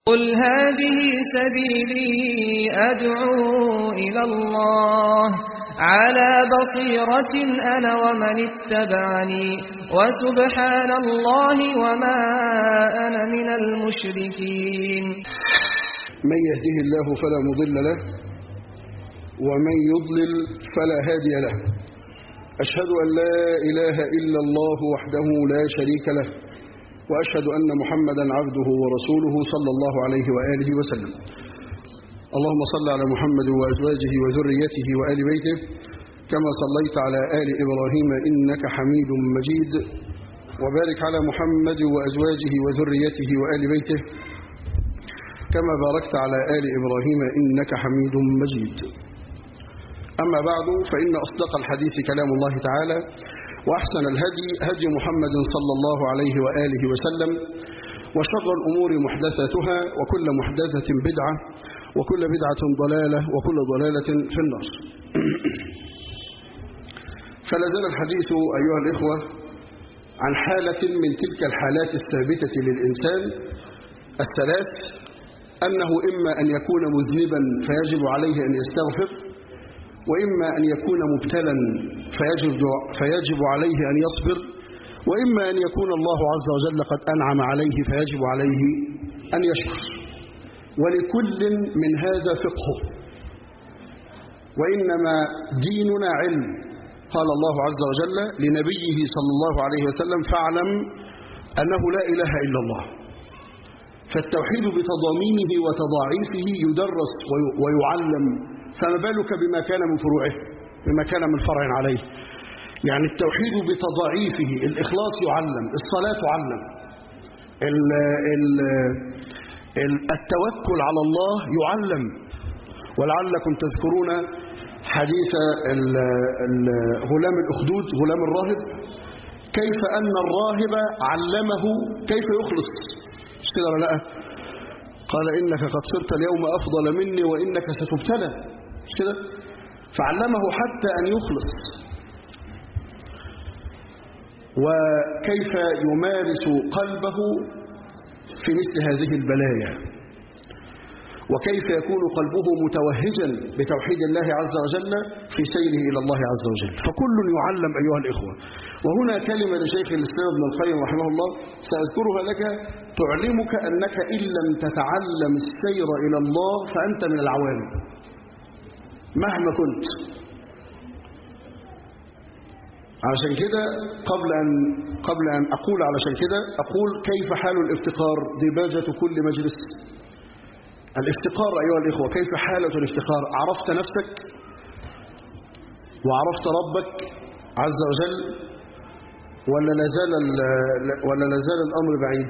قل هذه سبيلي أدعو إلى الله على بصيرة أنا ومن اتبعني وسبحان الله وما أنا من المشركين من يهده الله فلا مضل له ومن يضلل فلا هادي له أشهد أن لا إله إلا الله وحده لا شريك له وأشهد أن محمدا عبده ورسوله صلى الله عليه وآله وسلم اللهم صل على محمد وأزواجه وذريته وآل بيته كما صليت على آل إبراهيم إنك حميد مجيد وبارك على محمد وأزواجه وذريته وآل بيته كما باركت على آل إبراهيم إنك حميد مجيد أما بعد فإن أصدق الحديث كلام الله تعالى وأحسن الهدي هدي محمد صلى الله عليه وآله وسلم وشر الأمور محدثاتها وكل محدثة بدعة وكل بدعة ضلالة وكل ضلالة في النار فلازال الحديث أيها الإخوة عن حالة من تلك الحالات الثابتة للإنسان الثلاث أنه إما أن يكون مذنبا فيجب عليه أن يستغفر وإما أن يكون مبتلا فيجب, فيجب عليه أن يصبر وإما أن يكون الله عز وجل قد أنعم عليه فيجب عليه أن يشكر ولكل من هذا فقه وإنما ديننا علم قال الله عز وجل لنبيه صلى الله عليه وسلم فاعلم أنه لا إله إلا الله فالتوحيد بتضامينه وتضاعيفه يدرس ويعلم فما بالك بما كان من فروعه بما كان من فرع عليه يعني التوحيد بتضاعيفه الإخلاص يعلم الصلاة تعلم ال ال التوكل على الله يعلم ولعلكم تذكرون حديث غلام الأخدود غلام الراهب كيف أن الراهب علمه كيف يخلص مش كده ولا لا قال إنك قد صرت اليوم أفضل مني وإنك ستبتلى مش كده فعلمه حتى أن يخلص وكيف يمارس قلبه في مثل هذه البلايا وكيف يكون قلبه متوهجا بتوحيد الله عز وجل في سيره إلى الله عز وجل فكل يعلم أيها الإخوة وهنا كلمة لشيخ الإسلام ابن القيم رحمه الله سأذكرها لك تعلمك أنك إن لم تتعلم السير إلى الله فأنت من العوام مهما كنت علشان كده قبل أن, قبل أن أقول علشان كده أقول كيف حال الافتقار ديباجة كل مجلس الافتقار أيها الإخوة كيف حالة الافتقار عرفت نفسك وعرفت ربك عز وجل ولا لازال ولا لازال الأمر بعيد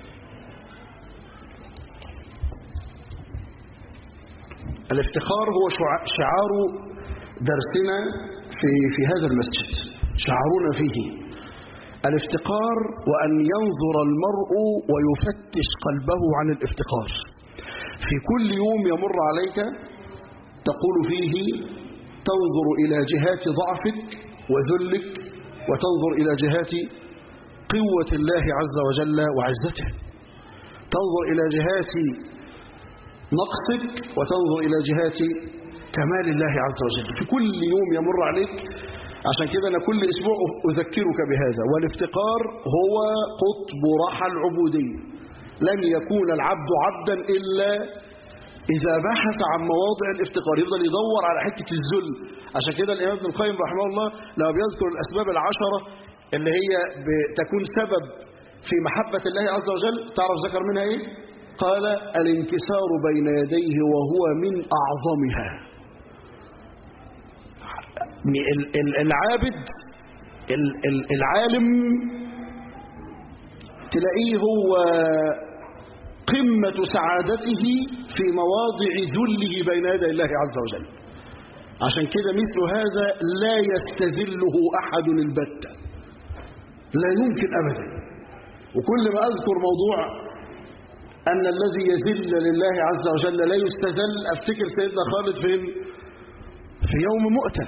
الافتقار هو شعار درسنا في في هذا المسجد شعارنا فيه الافتقار وأن ينظر المرء ويفتش قلبه عن الافتقار في كل يوم يمر عليك تقول فيه تنظر إلى جهات ضعفك وذلك وتنظر إلى جهات قوة الله عز وجل وعزته تنظر إلى جهات نقصك وتنظر إلى جهات كمال الله عز وجل في كل يوم يمر عليك عشان كده أنا كل أسبوع أذكرك بهذا والافتقار هو قطب رحى العبودية لن يكون العبد عبدا إلا إذا بحث عن مواضع الافتقار يفضل يدور على حتة الذل عشان كده الإمام ابن القيم رحمه الله لما بيذكر الأسباب العشرة اللي هي بتكون سبب في محبة الله عز وجل تعرف ذكر منها إيه؟ قال الانكسار بين يديه وهو من أعظمها العابد العالم تلاقيه هو قمة سعادته في مواضع ذله بين يدي الله عز وجل عشان كده مثل هذا لا يستذله أحد البتة لا يمكن أبدا وكل ما أذكر موضوع أن الذي يذل لله عز وجل لا يستذل أفتكر سيدنا خالد فين في يوم مؤتة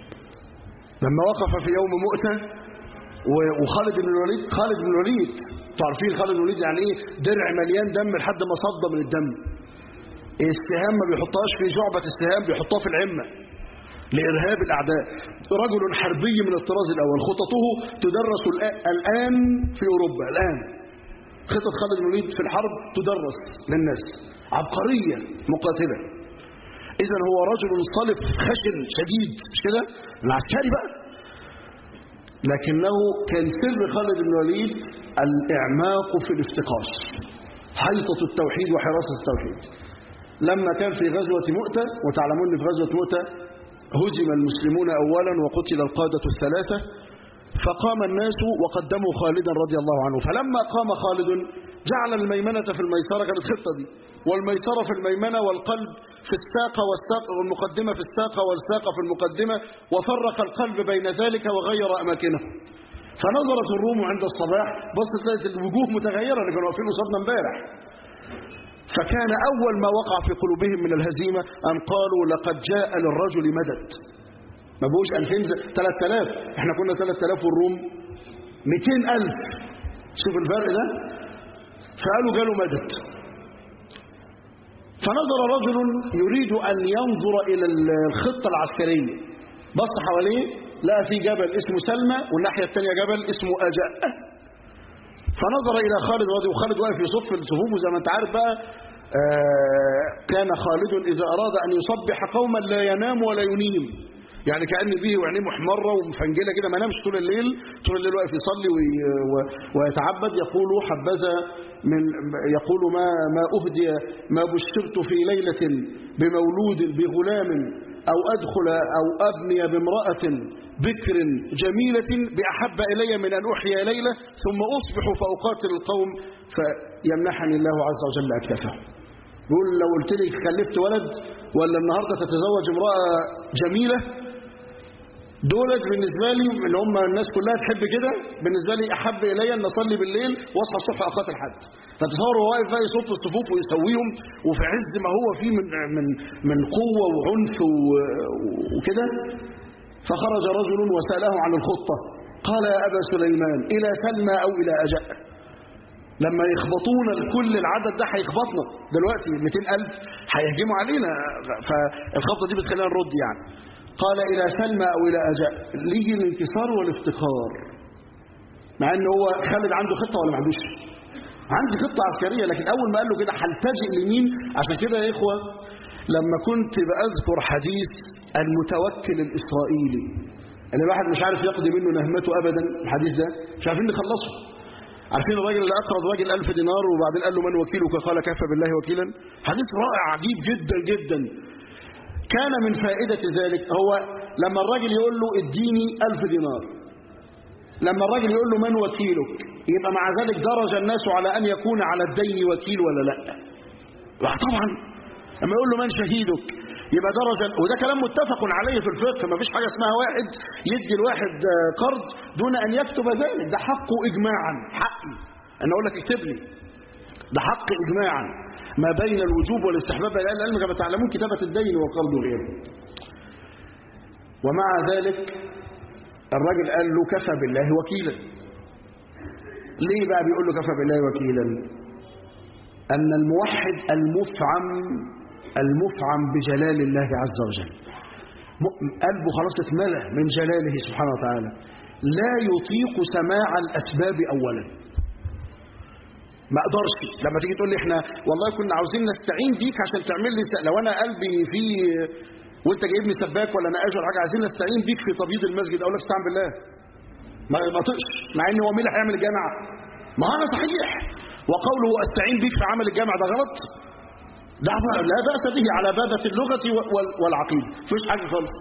لما وقف في يوم مؤتة وخالد بن الوليد خالد بن الوليد تعرفين خالد بن الوليد يعني ايه درع مليان دم لحد ما صد من الدم السهام ما بيحطهاش في جعبة السهام بيحطها في العمة لإرهاب الأعداء رجل حربي من الطراز الأول خططه تدرس الآن في أوروبا الآن خطط خالد بن الوليد في الحرب تدرس للناس عبقرية مقاتلة إذا هو رجل صلب خشن شديد مش كده العسكري بقى لكنه كان سر خالد بن الوليد الإعماق في الافتقار حيطة التوحيد وحراسة التوحيد لما كان في غزوة مؤتة وتعلمون في غزوة مؤتة هزم المسلمون أولا وقتل القادة الثلاثة فقام الناس وقدموا خالدا رضي الله عنه فلما قام خالد جعل الميمنة في الميسرة كانت خطة دي والميسرة في الميمنة والقلب في الساق والساق والمقدمة في الساق والساق في المقدمة وفرق القلب بين ذلك وغير أماكنه فنظرت الروم عند الصباح بصت لقيت الوجوه متغيرة اللي كانوا واقفين قصادنا امبارح فكان أول ما وقع في قلوبهم من الهزيمة أن قالوا لقد جاء للرجل مدد ما بقوش 2000 3000 احنا كنا 3000 والروم 200000 شوف الفرق ده فقالوا جاله مدد فنظر رجل يريد أن ينظر إلى الخطة العسكرية بص حواليه لقى في جبل اسمه سلمى والناحية الثانية جبل اسمه أجأ فنظر إلى خالد رضي وخالد واقف يصف الصفوف زي ما أنت عارف بقى آه كان خالد إذا أراد أن يصبح قوما لا ينام ولا ينيم يعني كأن به وعينيه محمرة ومفنجلة كده ما نامش طول الليل طول الليل واقف يصلي ويتعبد يقول حبذا من يقول ما ما أهدي ما بشرت في ليلة بمولود بغلام أو أدخل أو أبني بامرأة بكر جميلة بأحب إلي من أن أحيا ليلة ثم أصبح فأقاتل القوم فيمنحني الله عز وجل أكتفه يقول لو قلت لي خلفت ولد ولا النهاردة تتزوج امرأة جميلة دولت بالنسبة لي اللي هم الناس كلها تحب كده بالنسبة لي أحب إلي أن أصلي بالليل وأصحى الصبح أقاتل حد فتصور هو واقف بقى يصف الصفوف ويسويهم وفي عز ما هو فيه من من من قوة وعنف وكده فخرج رجل وسأله عن الخطة قال يا أبا سليمان إلى سلمى أو إلى أجأ لما يخبطونا كل العدد ده هيخبطنا دلوقتي 200000 هيهجموا علينا فالخبطة دي بتخلينا نرد يعني قال إلى سلمى أو إلى أجاء ليه الانكسار والافتقار مع ان هو خالد عنده خطة ولا ما عندوش عندي خطة عسكرية لكن أول ما قال له كده هلتجئ لمين عشان كده يا إخوة لما كنت بأذكر حديث المتوكل الإسرائيلي اللي الواحد مش عارف يقضي منه نهمته أبدا الحديث ده مش عارفين نخلصه عارفين الراجل اللي أقرض راجل ألف دينار وبعدين قال له من وكيلك قال كفى بالله وكيلا حديث رائع عجيب جدا جدا كان من فائدة ذلك هو لما الراجل يقول له اديني ألف دينار لما الراجل يقول له من وكيلك يبقى مع ذلك درج الناس على أن يكون على الدين وكيل ولا لا طبعا لما يقول له من شهيدك يبقى درج وده كلام متفق عليه في الفقه ما فيش حاجة اسمها واحد يدي الواحد قرض دون أن يكتب ذلك ده حقه إجماعا حقي أنا أقول لك اكتب لي ده حق إجماعا ما بين الوجوب والاستحباب لأن العلم كما تعلمون كتابة الدين والقرض وغيره ومع ذلك الراجل قال له كفى بالله وكيلا ليه بقى بيقول له كفى بالله وكيلا أن الموحد المفعم المفعم بجلال الله عز وجل قلبه خلاص اتملى من جلاله سبحانه وتعالى لا يطيق سماع الأسباب أولا ما اقدرش لما تيجي تقول لي احنا والله كنا عاوزين نستعين بيك عشان تعمل لي لو انا قلبي فيه وانت جايبني سباك ولا انا اجر حاجه عايزين نستعين بيك في تبييض المسجد اقول لك استعن بالله ما ما طقش مع ان هو مين اللي هيعمل الجامعه ما انا صحيح وقوله استعين بيك في عمل الجامع ده غلط ده لا باس به على بابه اللغه والعقيده مفيش حاجه خالص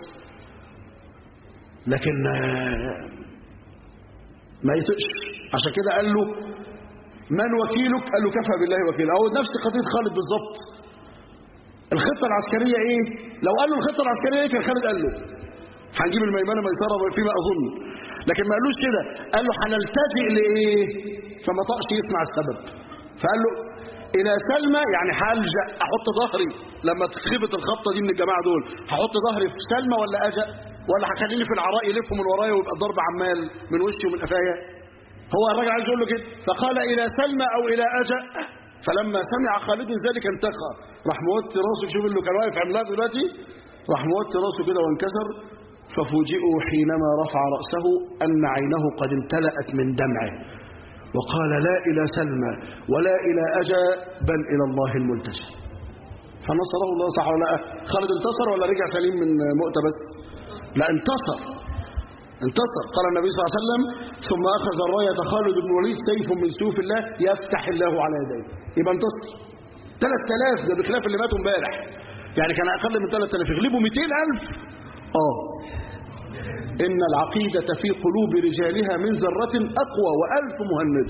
لكن ما يطقش عشان كده قال له من وكيلك قال له كفى بالله وكيلا او نفس قضيه خالد بالظبط الخطه العسكريه ايه لو قال له الخطه العسكريه ايه كان خالد قال له هنجيب الميمنه ميسره فيما اظن لكن ما قالوش كده قال له هنلتجئ لايه فما طقش يسمع السبب فقال له الى سلمى يعني هلجا احط ظهري لما تخبط الخبطه دي من الجماعه دول هحط ظهري في سلمى ولا اجا ولا هخليني في العراء يلفوا من ورايا ويبقى الضرب عمال من وشي ومن قفايا هو الراجل عايز يقول له كده فقال إلى سلمى أو إلى أجأ فلما سمع خالد ذلك انتخى راح موطي راسه شوف اللي كان واقف عملاق دلوقتي راح موطي راسه كده وانكسر ففوجئوا حينما رفع رأسه أن عينه قد امتلأت من دمعه وقال لا إلى سلمى ولا إلى أجا بل إلى الله الملتجى فنصره الله صح ولا لا خالد انتصر ولا رجع سليم من مؤتة بس لا انتصر انتصر قال النبي صلى الله عليه وسلم ثم أخذ الراية خالد بن الوليد سيف من سيوف الله يفتح الله على يديه يبقى انتصر 3000 ده بخلاف اللي ماتوا امبارح يعني كان أقل من 3000 يغلبوا 200000 اه إن العقيدة في قلوب رجالها من ذرة أقوى وألف مهند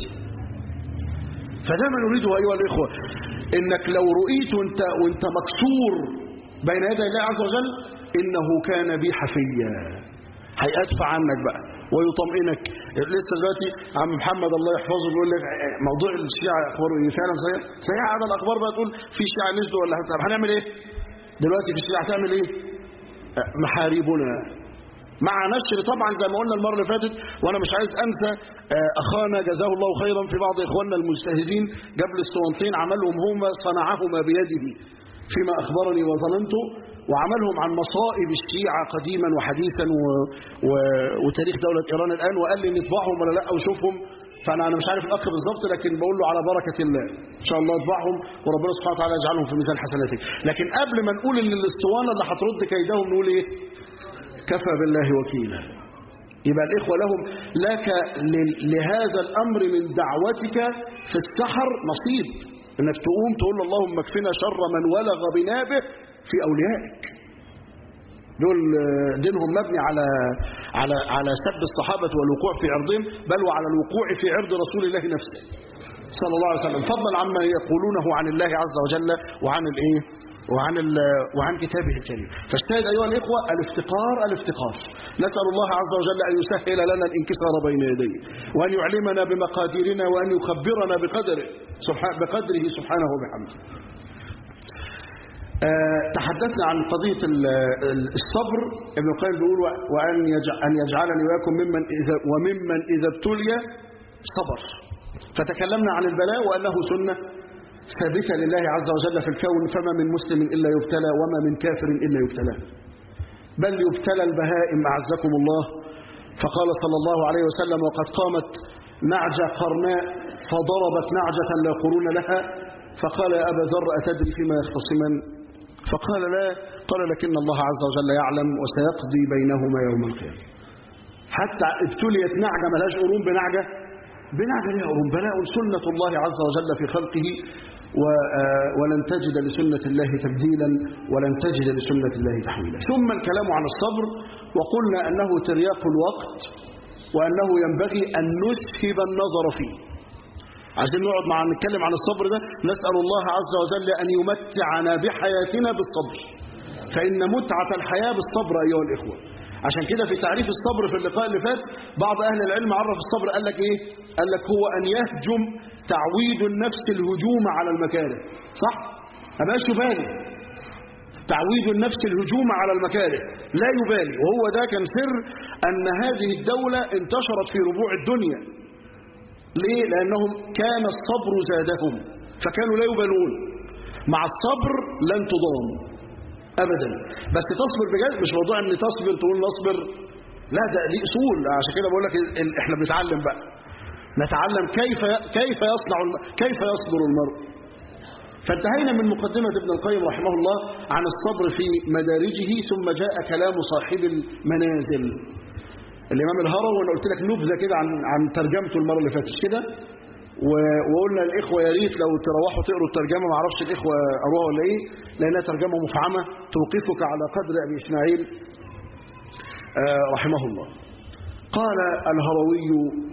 فده ما نريده أيها الإخوة إنك لو رؤيت وانت, وانت مكسور بين يدي الله عز وجل إنه كان بي حفيا هيأدفع عنك بقى ويطمئنك لسه دلوقتي عم محمد الله يحفظه بيقول لك موضوع الشيعة أخباره إيه فعلا صحيح صحيح على الأخبار بقى تقول في شيعة نزلوا ولا طب هنعمل إيه دلوقتي في الشيعة هتعمل إيه محاربنا مع نشر طبعا زي ما قلنا المره اللي فاتت وانا مش عايز انسى اخانا جزاه الله خيرا في بعض اخواننا المجتهدين جاب الاسطوانتين عملهم هما صنعهما بيده فيما اخبرني وظننته وعملهم عن مصائب الشيعة قديما وحديثا و... و... وتاريخ دولة إيران الآن وقال لي نطبعهم ولا لا وشوفهم فأنا أنا مش عارف الأخ بالظبط لكن بقول له على بركة الله إن شاء الله اطبعهم وربنا سبحانه وتعالى يجعلهم في ميزان حسناته لكن قبل ما نقول إن الاسطوانة اللي هترد كيدهم نقول إيه كفى بالله وكيلا يبقى الإخوة لهم لك لهذا الأمر من دعوتك في السحر نصيب انك تقوم تقول له اللهم اكفنا شر من ولغ بنابه في أوليائك دول دينهم مبني على على على سب الصحابة والوقوع في عرضهم بل وعلى الوقوع في عرض رسول الله نفسه صلى الله عليه وسلم فضلا عما يقولونه عن الله عز وجل وعن الايه وعن وعن كتابه الكريم فالشاهد ايها الاخوه الافتقار الافتقار نسال الله عز وجل ان يسهل لنا الانكسار بين يديه وان يعلمنا بمقاديرنا وان يخبرنا بقدره سبحانه بقدره سبحانه وبحمده أه تحدثنا عن قضية الصبر ابن القيم بيقول وأن يجعل أن يجعلني وإياكم ممن إذا وممن إذا ابتلي صبر فتكلمنا عن البلاء وأنه سنة ثابتة لله عز وجل في الكون فما من مسلم إلا يبتلى وما من كافر إلا يبتلى بل يبتلى البهائم أعزكم الله فقال صلى الله عليه وسلم وقد قامت نعجة قرناء فضربت نعجة لا قرون لها فقال يا أبا ذر أتدري فيما يختصمان فقال لا قال لكن الله عز وجل يعلم وسيقضي بينهما يوم القيامة حتى ابتليت نعجة ملهاش قرون بنعجة بنعجة لها قرون بلاء سنة الله عز وجل في خلقه ولن تجد لسنة الله تبديلا ولن تجد لسنة الله تحويلا ثم الكلام عن الصبر وقلنا أنه ترياق الوقت وأنه ينبغي أن نسهب النظر فيه عايزين نقعد مع نتكلم عن الصبر ده نسأل الله عز وجل أن يمتعنا بحياتنا بالصبر فإن متعة الحياة بالصبر أيها الإخوة عشان كده في تعريف الصبر في اللقاء اللي فات بعض أهل العلم عرف الصبر قال لك إيه قال لك هو أن يهجم تعويد النفس الهجوم على المكاره صح ما بقاش يبالي تعويد النفس الهجوم على المكاره لا يبالي وهو ده كان سر أن هذه الدولة انتشرت في ربوع الدنيا ليه لأنهم كان الصبر زادهم فكانوا لا يبالون مع الصبر لن تضام أبدا بس تصبر بجد مش موضوع أن تصبر تقول نصبر لا ده ليه أصول عشان كده بقول لك احنا بنتعلم بقى نتعلم كيف كيف يصنع كيف يصبر المرء فانتهينا من مقدمة ابن القيم رحمه الله عن الصبر في مدارجه ثم جاء كلام صاحب المنازل الإمام الهروي وأنا قلت لك نبذة كده عن عن ترجمته المرة اللي فاتت كده وقلنا الإخوة يا ريت لو تروحوا تقروا الترجمة ما اعرفش الإخوة قروها ولا إيه لأنها ترجمة مفعمة توقفك على قدر أبي إسماعيل آه رحمه الله قال الهروي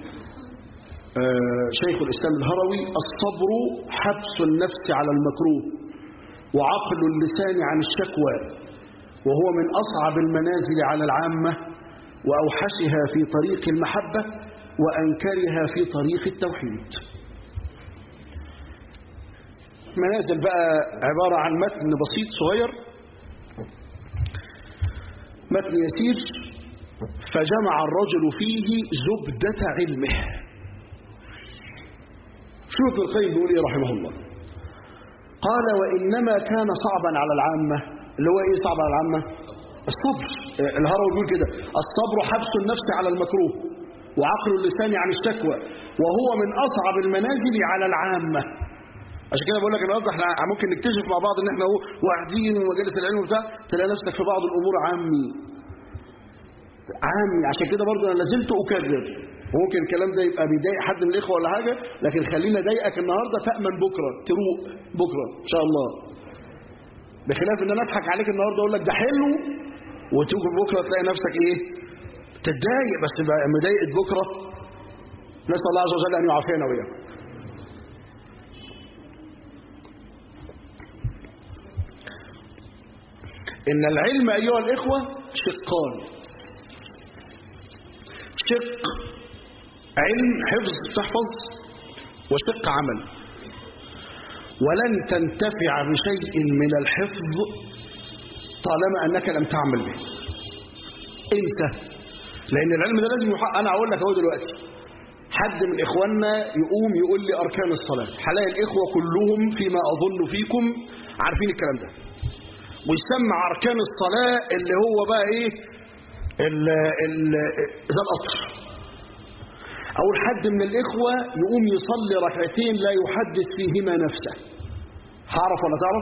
آه شيخ الإسلام الهروي الصبر حبس النفس على المكروه وعقل اللسان عن الشكوى وهو من أصعب المنازل على العامة وأوحشها في طريق المحبة وأنكرها في طريق التوحيد منازل بقى عبارة عن متن بسيط صغير متن يسير فجمع الرجل فيه زبدة علمه شوف ابن القيم بيقول ايه رحمه الله قال وإنما كان صعبا على العامة اللي هو ايه صعب على العامة الصبر الهروي بيقول كده الصبر حبس النفس على المكروه وعقل اللسان عن الشكوى وهو من أصعب المنازل على العامة عشان كده بقول لك النهارده احنا ممكن نكتشف مع بعض ان احنا اهو واحدين ومجالس العلم وبتاع تلاقي نفسك في بعض الامور عامي عامي عشان كده برضه انا لازلت اكرر وممكن الكلام ده يبقى بيضايق حد من الاخوه ولا حاجه لكن خلينا اضايقك النهارده تامن بكره تروق بكره ان شاء الله بخلاف ان انا اضحك عليك النهارده اقول لك ده حلو وتيجي بكره تلاقي نفسك ايه تتضايق بس بقى مضايقه بكره نسال الله عز وجل ان يعافينا وياكم إن العلم أيها الإخوة شقان شق علم حفظ تحفظ وشق عمل ولن تنتفع بشيء من الحفظ طالما أنك لم تعمل به انسى لأن العلم ده لازم يحقق أنا أقول لك أهو دلوقتي حد من إخواننا يقوم يقول لي أركان الصلاة هلاقي الإخوة كلهم فيما أظن فيكم عارفين الكلام ده ويسمع أركان الصلاة اللي هو بقى إيه ال ال ذا القطر أو حد من الإخوة يقوم يصلي ركعتين لا يحدث فيهما نفسه هعرف ولا تعرف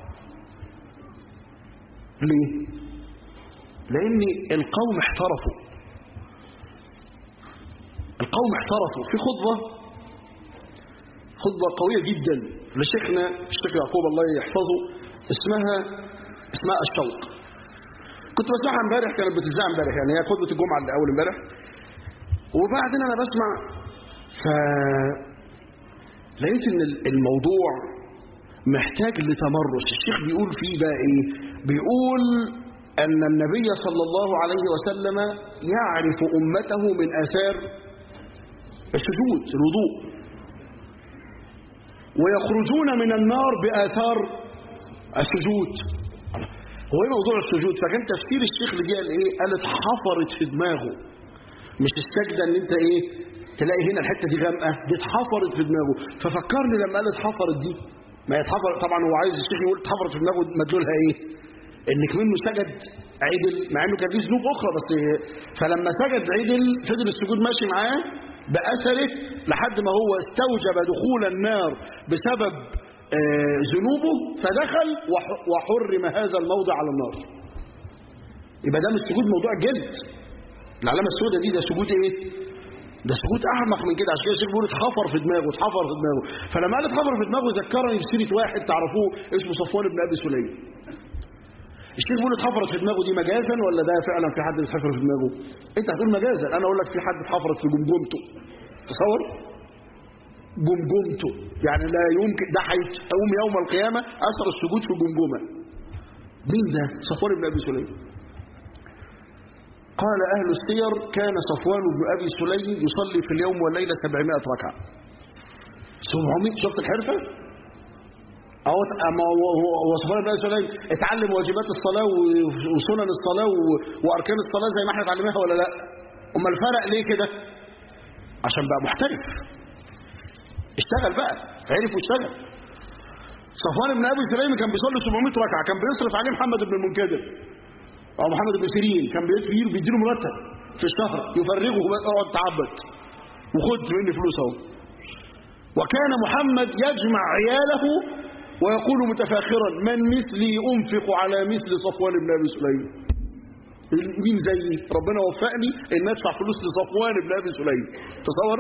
ليه لأن القوم احترفوا القوم احترفوا في خطبة خطبة قوية جدا لشيخنا الشيخ يعقوب الله يحفظه اسمها اسمها الشوق كنت بسمعها امبارح كانت بتذاع امبارح يعني هي خطبه الجمعه اللي اول امبارح وبعدين انا بسمع ف لقيت ان الموضوع محتاج لتمرس الشيخ بيقول فيه بقى ايه بيقول ان النبي صلى الله عليه وسلم يعرف امته من اثار السجود الوضوء ويخرجون من النار باثار السجود هو ايه موضوع السجود فكان تفسير الشيخ اللي قال ايه قال اتحفرت في دماغه مش السجده ان انت ايه تلاقي هنا الحته دي غامقه دي اتحفرت في دماغه ففكرني لما قال اتحفرت دي ما اتحفر طبعا هو عايز الشيخ يقول اتحفرت في دماغه مدلولها ايه انك منه سجد عدل مع انه كان ليه ذنوب اخرى بس فلما سجد عدل فضل السجود ماشي معاه باثره لحد ما هو استوجب دخول النار بسبب ذنوبه فدخل وحرم هذا الموضع على النار يبقى ده مش سجود موضوع جلد العلامة السوداء دي ده سجود ايه ده سجود اعمق من كده عشان كده الشيخ بيقول اتحفر في دماغه اتحفر في دماغه فلما قال اتحفر في دماغه ذكرني بسيره واحد تعرفوه اسمه صفوان بن ابي سليم الشيخ بيقول اتحفرت في دماغه دي مجازا ولا ده فعلا في حد بيتحفر في دماغه انت هتقول مجازا انا اقول لك في حد اتحفرت في جمجمته تصور جمجمته يعني لا يمكن ده هيقوم يوم القيامة أثر السجود في الجمجمة مين ده صفوان بن أبي سليم قال أهل السير كان صفوان بن أبي سليم يصلي في اليوم والليلة 700 ركعة 700 شفت الحرفة أو هو صفوان بن أبي سليم اتعلم واجبات الصلاة وسنن الصلاة وأركان الصلاة زي ما احنا اتعلمناها ولا لا أما الفرق ليه كده عشان بقى محترف اشتغل بقى عرف واشتغل صفوان بن ابي سليم كان بيصلي 700 ركعه كان بيصرف عليه محمد بن المنكدر او محمد بن سيرين كان بيديله مرتب في الشهر يفرغه اقعد تعبد وخد مني فلوس اهو وكان محمد يجمع عياله ويقول متفاخرا من مثلي انفق على مثل صفوان بن ابي سليم مين زيي ربنا وفقني ان ادفع فلوس لصفوان بن ابي سليم تصور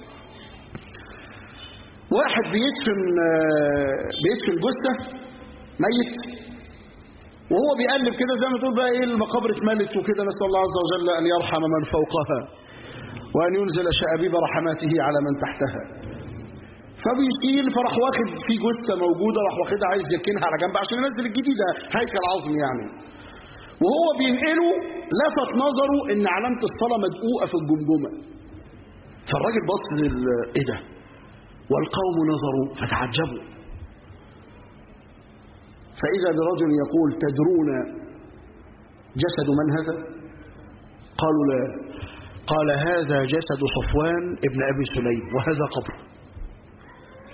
واحد بيدفن بيدفن جثه ميت وهو بيقلب كده زي ما تقول بقى ايه المقابر اتملت وكده نسال الله عز وجل ان يرحم من فوقها وان ينزل شآبيب رحماته على من تحتها فبيشيل فراح واخد في جثه موجوده راح واخدها عايز يركنها على جنب عشان ينزل الجديده هيكل عظمي يعني وهو بينقله لفت نظره ان علامه الصلاه مدقوقه في الجمجمه فالراجل بص لل ايه ده والقوم نظروا فتعجبوا فإذا برجل يقول تدرون جسد من هذا قالوا لا قال هذا جسد صفوان ابن أبي سليم وهذا قبر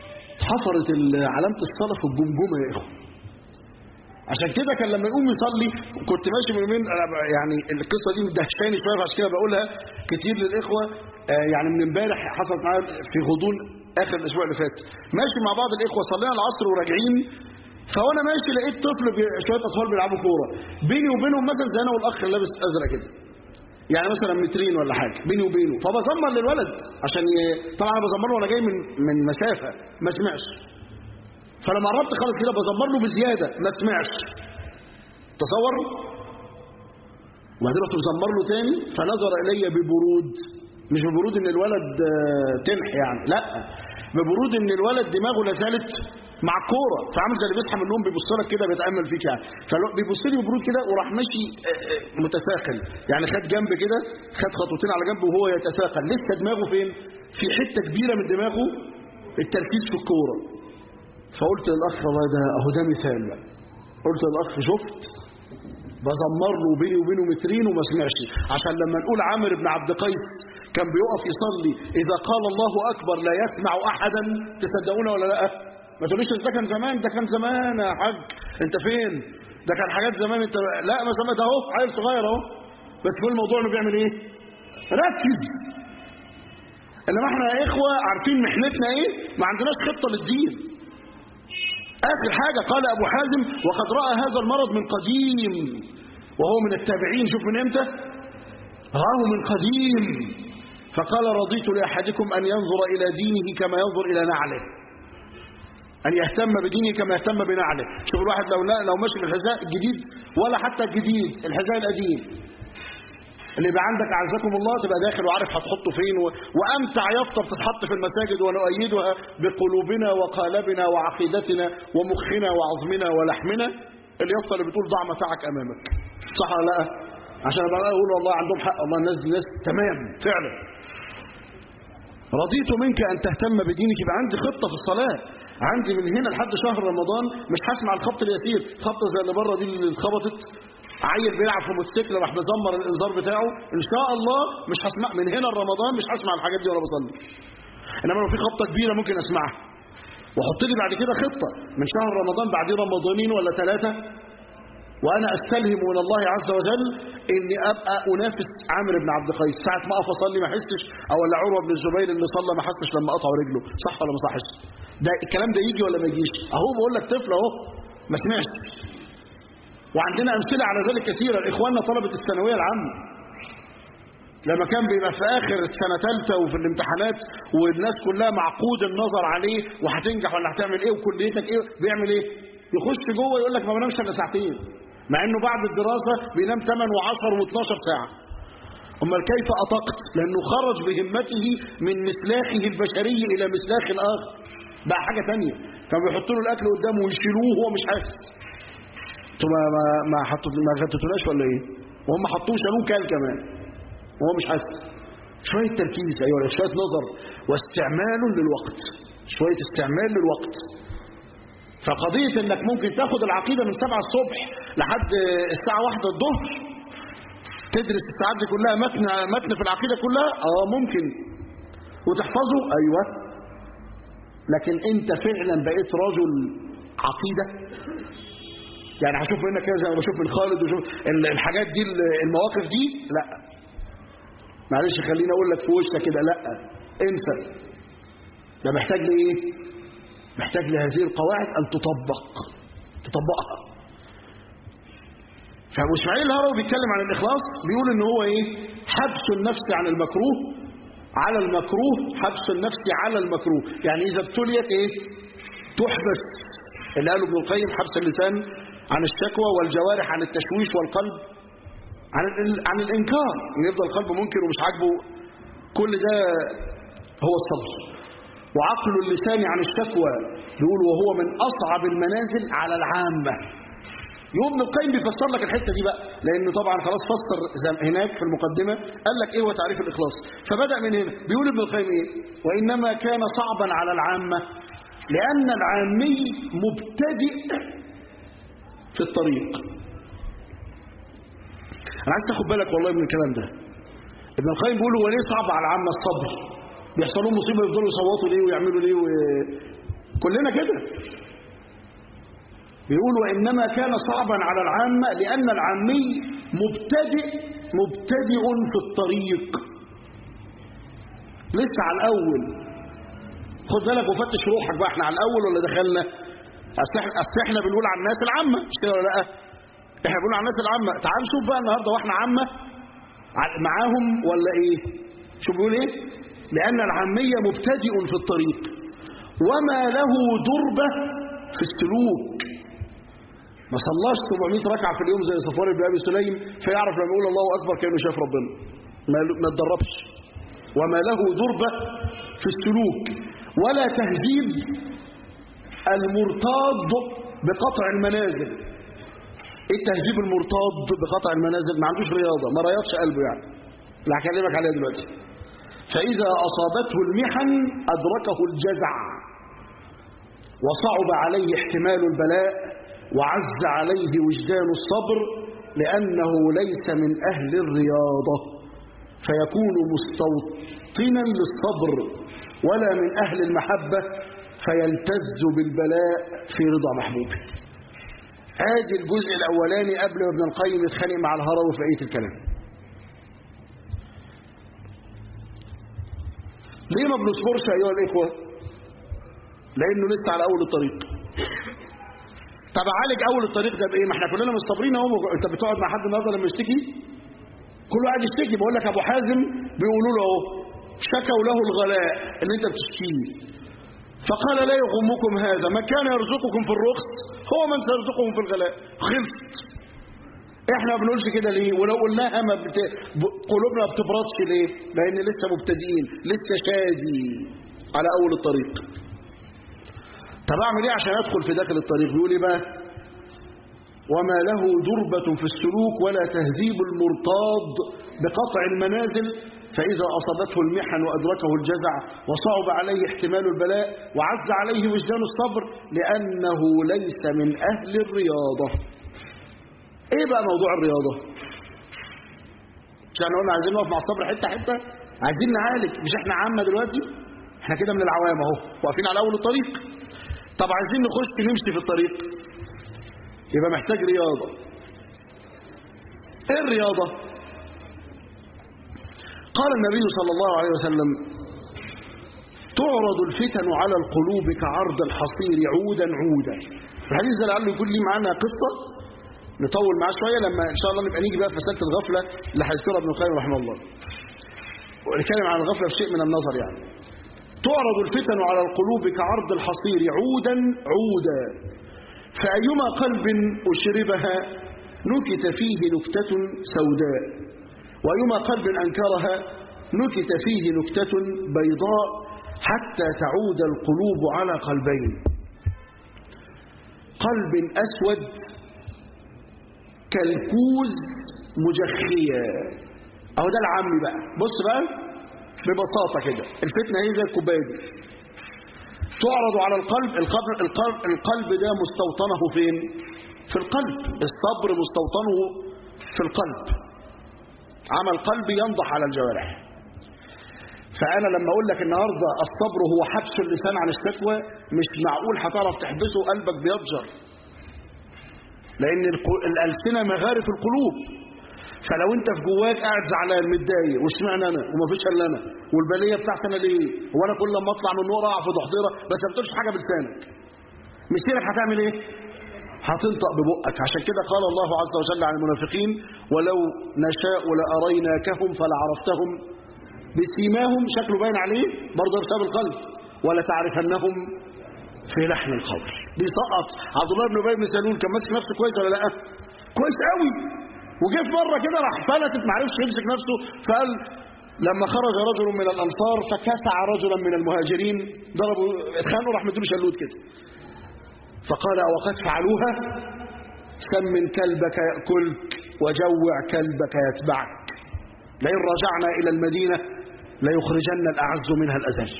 حفرت ال- علامة الصلاة في الجمجمة يا إخوة عشان كده كان لما يقوم يصلي كنت ماشي من يومين أنا ب- يعني القصة دي دهشاني شوية عشان كده بقولها كتير للإخوة آه، يعني من امبارح حصلت معايا في غضون آخر الأسبوع اللي فات ماشي مع بعض الإخوة صلينا العصر وراجعين فوانا ماشي لقيت طفل بي- شويه اطفال بيلعبوا كوره بيني وبينهم مثلا زي انا والاخ اللي لابس ازرق كده يعني مثلا مترين ولا حاجه بيني وبينه فبزمر للولد عشان ي... طبعا انا بزمر له وانا جاي من من مسافه ما سمعش فلما قربت خالص كده بزمر له بزياده ما سمعش تصور وبعدين رحت مزمر له تاني فنظر الي ببرود مش ببرود ان الولد آه، تنح يعني لا ببرود ان الولد دماغه لا زالت مع الكوره فعامل زي اللي بيصحى من النوم بيبص لك كده بيتامل فيك يعني فبيبص لي ببرود كده وراح ماشي آه، آه، متساخن يعني خد جنب كده خد خطوتين على جنب وهو يتساخن لسه دماغه فين في حته كبيره من دماغه التركيز في الكوره فقلت للاخ والله ده اهو ده مثال بقى قلت للاخ شفت بزمر له بيني وبينه مترين وما سمعش عشان لما نقول عامر بن عبد قيس كان بيقف يصلي اذا قال الله اكبر لا يسمع احدا تصدقونا ولا لا ما تقوليش ده كان زمان ده كان زمان يا حاج انت فين ده كان حاجات زمان انت لا ما زمان ده اهو عيل صغير اهو بس كل الموضوع انه بيعمل ايه ركز انما احنا يا اخوه عارفين محنتنا ايه ما عندناش خطه للدين آخر حاجة قال أبو حازم وقد رأى هذا المرض من قديم وهو من التابعين شوف من امتى رآه من قديم فقال رضيت لأحدكم أن ينظر إلى دينه كما ينظر إلى نعله أن يهتم بدينه كما يهتم بنعله شوف الواحد لو لا لو ماشي بالحذاء الجديد ولا حتى الجديد الحذاء القديم اللي يبقى عندك اعزكم الله تبقى داخل وعارف هتحطه فين و... وامتع يافطه بتتحط في المساجد ونؤيدها بقلوبنا وقالبنا وعقيدتنا ومخنا وعظمنا ولحمنا اليافطه اللي بتقول ضع متاعك امامك صح ولا لا عشان ابقى اقول والله عندهم حق الله الناس دي ناس تمام فعلا رضيت منك ان تهتم بدينك يبقى عندي خطه في الصلاه عندي من هنا لحد شهر رمضان مش هسمع الخبط اليسير خبطه زي اللي بره دي اللي اتخبطت عيل بيلعب في موتوسيكل راح مزمر الانذار بتاعه ان شاء الله مش هسمع من هنا لرمضان مش هسمع الحاجات دي وانا بصلي انما لو في خبطه كبيره ممكن اسمعها واحط لي بعد كده خطه من شهر رمضان بعديه رمضانين ولا ثلاثه وانا استلهم من الله عز وجل اني ابقى انافس عامر بن عبد القيس ساعه ما اقف اصلي ما احسش او ولا عروه بن الزبير اللي صلى ما حسش لما قطعوا رجله صح ولا ما صحش ده الكلام ده يجي ولا ما يجيش اهو بقول لك طفل اهو ما سمعش وعندنا امثله على ذلك كثيره اخواننا طلبه الثانويه العامه لما كان بيبقى في اخر سنه ثالثه وفي الامتحانات والناس كلها معقود النظر عليه وهتنجح ولا هتعمل ايه وكليتك ايه بيعمل ايه يخش جوه يقول لك ما بنامش الا ساعتين مع انه بعد الدراسه بينام 8 و10 و12 ساعه امال كيف اطقت لانه خرج بهمته من مسلاخه البشري الى مسلاخ الاخر بقى حاجه ثانيه كانوا بيحطوا له الاكل قدامه ويشيلوه وهو مش حاسس انتوا ما ما ما حطوا ما غدتوناش ولا ايه وهم حطوه شالوه كال كمان وهو مش حاسس شويه تركيز ايوه شويه نظر واستعمال للوقت شويه استعمال للوقت فقضيه انك ممكن تاخد العقيده من 7 الصبح لحد الساعه 1 الظهر تدرس الساعات دي كلها متن متن في العقيده كلها اه ممكن وتحفظه ايوه لكن انت فعلا بقيت رجل عقيده يعني هشوف منك كده زي ما بشوف من خالد وشوف ال- الحاجات دي ال- المواقف دي لا معلش خليني اقول لك في وشك كده لا انسى ده محتاج لايه محتاج لهذه القواعد ان تطبق تطبقها فابو اسماعيل الهروي بيتكلم عن الاخلاص بيقول ان هو ايه حبس النفس عن المكروه على المكروه حبس النفس على المكروه يعني اذا ابتليت ايه تحبس اللي قاله ابن القيم حبس اللسان عن الشكوى والجوارح عن التشويش والقلب عن ال- عن الانكار ان يفضل القلب منكر ومش عاجبه كل ده هو الصبر وعقل اللسان عن الشكوى بيقول وهو من اصعب المنازل على العامه يوم ابن القيم بيفسر لك الحته دي بقى لانه طبعا خلاص فسر زم- هناك في المقدمه قال لك ايه هو تعريف الاخلاص فبدا من هنا بيقول ابن القيم ايه وانما كان صعبا على العامه لان العامي مبتدئ في الطريق انا عايز تاخد بالك والله من الكلام ده ابن القيم بيقول هو ليه صعب على العامه الصبر بيحصل لهم مصيبه يفضلوا يصوتوا ليه ويعملوا ليه و... كلنا كده بيقول وإنما كان صعبا على العامة لأن العامي مبتدئ مبتدئ في الطريق لسه على الأول خد بالك وفتش روحك بقى احنا على الأول ولا دخلنا أصل احنا, أصل احنا بنقول على الناس العامة مش كده ولا لا احنا بنقول على الناس العامة تعال نشوف بقى النهاردة واحنا عامة معاهم ولا ايه شوف بيقول ايه لأن العامية مبتدئ في الطريق وما له دربة في السلوك ما صلاش 700 ركعة في اليوم زي صفوان بن أبي سليم فيعرف لما يقول الله أكبر كأنه شاف ربنا ما ما اتدربش وما له دربة في السلوك ولا تهذيب المرتاض بقطع المنازل ايه التهذيب المرتاض بقطع المنازل ما عندوش رياضة ما رياضش قلبه يعني اللي هكلمك عليها دلوقتي فإذا أصابته المحن أدركه الجزع وصعب عليه احتمال البلاء وعز عليه وجدان الصبر لأنه ليس من أهل الرياضة فيكون مستوطنا للصبر ولا من أهل المحبة فيلتز بالبلاء في رضا محبوبه هذه الجزء الأولاني قبل ابن القيم يتخانق مع الهروي في بقيه الكلام ليه ما بنصبرش أيها الإخوة لأنه لسه على أول الطريق طب عالج أول الطريق ده بإيه ما احنا كلنا مش صابرين اهو أنت بتقعد مع حد النهارده لما يشتكي كل واحد يشتكي بقول لك أبو حازم بيقولوا له اهو شكوا له الغلاء اللي أنت بتشتكيه فقال لا يغمكم هذا من كان يرزقكم في الرخص هو من سيرزقكم في الغلاء خلصت احنا ما بنقولش كده ليه ولو قلناها ما بت... ب- قلوبنا ما بتبردش ليه لان لسه مبتدئين لسه شادي على اول الطريق طب اعمل ايه عشان ادخل في داخل الطريق بيقول ايه بقى وما له دربة في السلوك ولا تهذيب المرتاض بقطع المنازل فإذا أصابته المحن وأدركه الجزع وصعب عليه احتمال البلاء وعز عليه وجدان الصبر لأنه ليس من أهل الرياضة إيه بقى موضوع الرياضة مش احنا قلنا عايزين نقف مع الصبر حتة حتة عايزين نعالج مش احنا عامة دلوقتي احنا كده من العوام اهو واقفين على أول الطريق طب عايزين نخش نمشي في الطريق يبقى محتاج رياضة ايه الرياضة قال النبي صلى الله عليه وسلم تعرض الفتن على القلوب كعرض الحصير عودا عودا الحديث ده لعله يكون لي معانا قصة نطول معاه شوية لما إن شاء الله نبقى نيجي بقى في مسألة الغفلة اللي هيذكرها ابن القيم رحمه الله ونتكلم عن الغفلة في شيء من النظر يعني تعرض الفتن على القلوب كعرض الحصير عودا عودا فأيما قلب أشربها نكت فيه نكتة سوداء وأيما قلب أنكرها نكت فيه نكتة بيضاء حتى تعود القلوب على قلبين قلب أسود كالكوز مجخية أهو ده العم بقى بص بقى ببساطة كده الفتنة هي زي الكوباية دي تعرض على القلب القلب, القلب القلب ده مستوطنه فين في القلب الصبر مستوطنه في القلب عمل قلبي ينضح على الجوارح فأنا لما أقول لك النهاردة الصبر هو حبس اللسان عن الشكوى مش معقول هتعرف تحبسه قلبك بيضجر لأن الق- الألسنة مغارف القلوب فلو انت في جواك قاعد زعلان متضايق واشمعنى انا ومفيش الا انا والبليه بتاعتي انا ليه هو انا كل لما اطلع من النور اقع في ضحضيره بس ما بتقولش حاجه بلسانك مسيرك هتعمل ايه هتنطق ببقك عشان كده قال الله عز وجل عن المنافقين ولو نشاء لاريناكهم فلعرفتهم بسيماهم شكله باين عليه برضه ارتاب القلب ولا تعرفنهم في لحن القول بيسقط عبد الله بن ابي بن سلول كان ماسك نفسه كويس ولا لا كويس قوي وجه في مره كده راح فلتت ما عرفش يمسك نفسه فقال لما خرج رجل من الانصار فكسع رجلا من المهاجرين ضربوا اتخانقوا راح مديله شلوت كده فقال وقد فعلوها سمن كلبك ياكلك وجوع كلبك يتبعك لئن رجعنا الى المدينه ليخرجن الاعز منها الاذل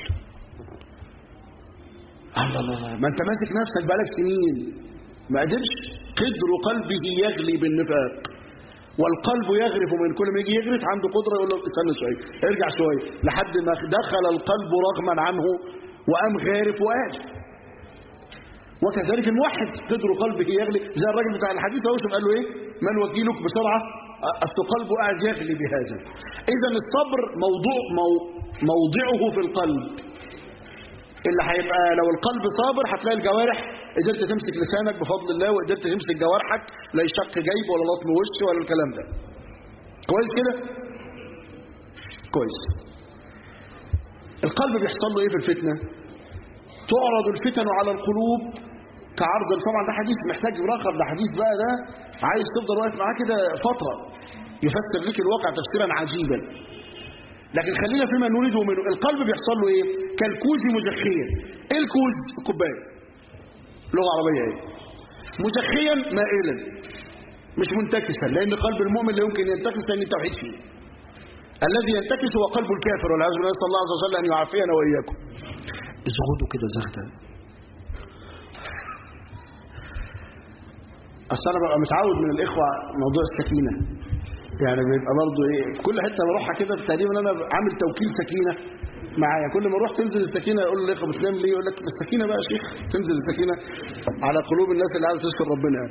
الله الله الله ما انت ماسك نفسك بقالك سنين ما قدرش قدر قلبه يغلي بالنفاق والقلب يغرف من كل ما يجي يغرف عنده قدرة يقول له استنى شوية ارجع شوية لحد ما دخل القلب رغما عنه وقام غارف وقال وكذلك الموحد قدر قلبه يغلي زي الراجل بتاع الحديث اهو شوف قال له ايه من وكيلك بسرعه اصل قلبه قاعد يغلي بهذا اذا الصبر موضوع مو موضعه في القلب اللي هيبقى لو القلب صابر هتلاقي الجوارح قدرت تمسك لسانك بفضل الله وقدرت تمسك جوارحك لا يشق جيب ولا لطم وش ولا الكلام ده كويس كده كويس القلب بيحصل له ايه في الفتنه تعرض الفتن على القلوب كعرض طبعا ده حديث محتاج رقم ده حديث بقى ده عايز تفضل واقف معاه كده فتره يفسر لك الواقع تفسيرا عجيبا لكن خلينا فيما نريده منه القلب بيحصل له ايه كالكوز مزخيا ايه الكوز الكوبايه لغه عربيه ايه مزخيا مائلا مش منتكسا لان قلب المؤمن لا يمكن ينتكس لان التوحيد فيه الذي ينتكس هو قلب الكافر والعياذ بالله نسال الله عز وجل ان يعافينا واياكم ازغدوا كده زغده اصل انا ببقى متعود من الاخوه موضوع السكينه يعني بيبقى برضه ايه في كل حته بروحها كده تقريبا انا عامل توكيل سكينه معايا كل ما اروح تنزل السكينه يقول للاخوه بتنام ليه يقول لك السكينه بقى يا شيخ تنزل السكينه على قلوب الناس اللي عايزه تشكر ربنا يعني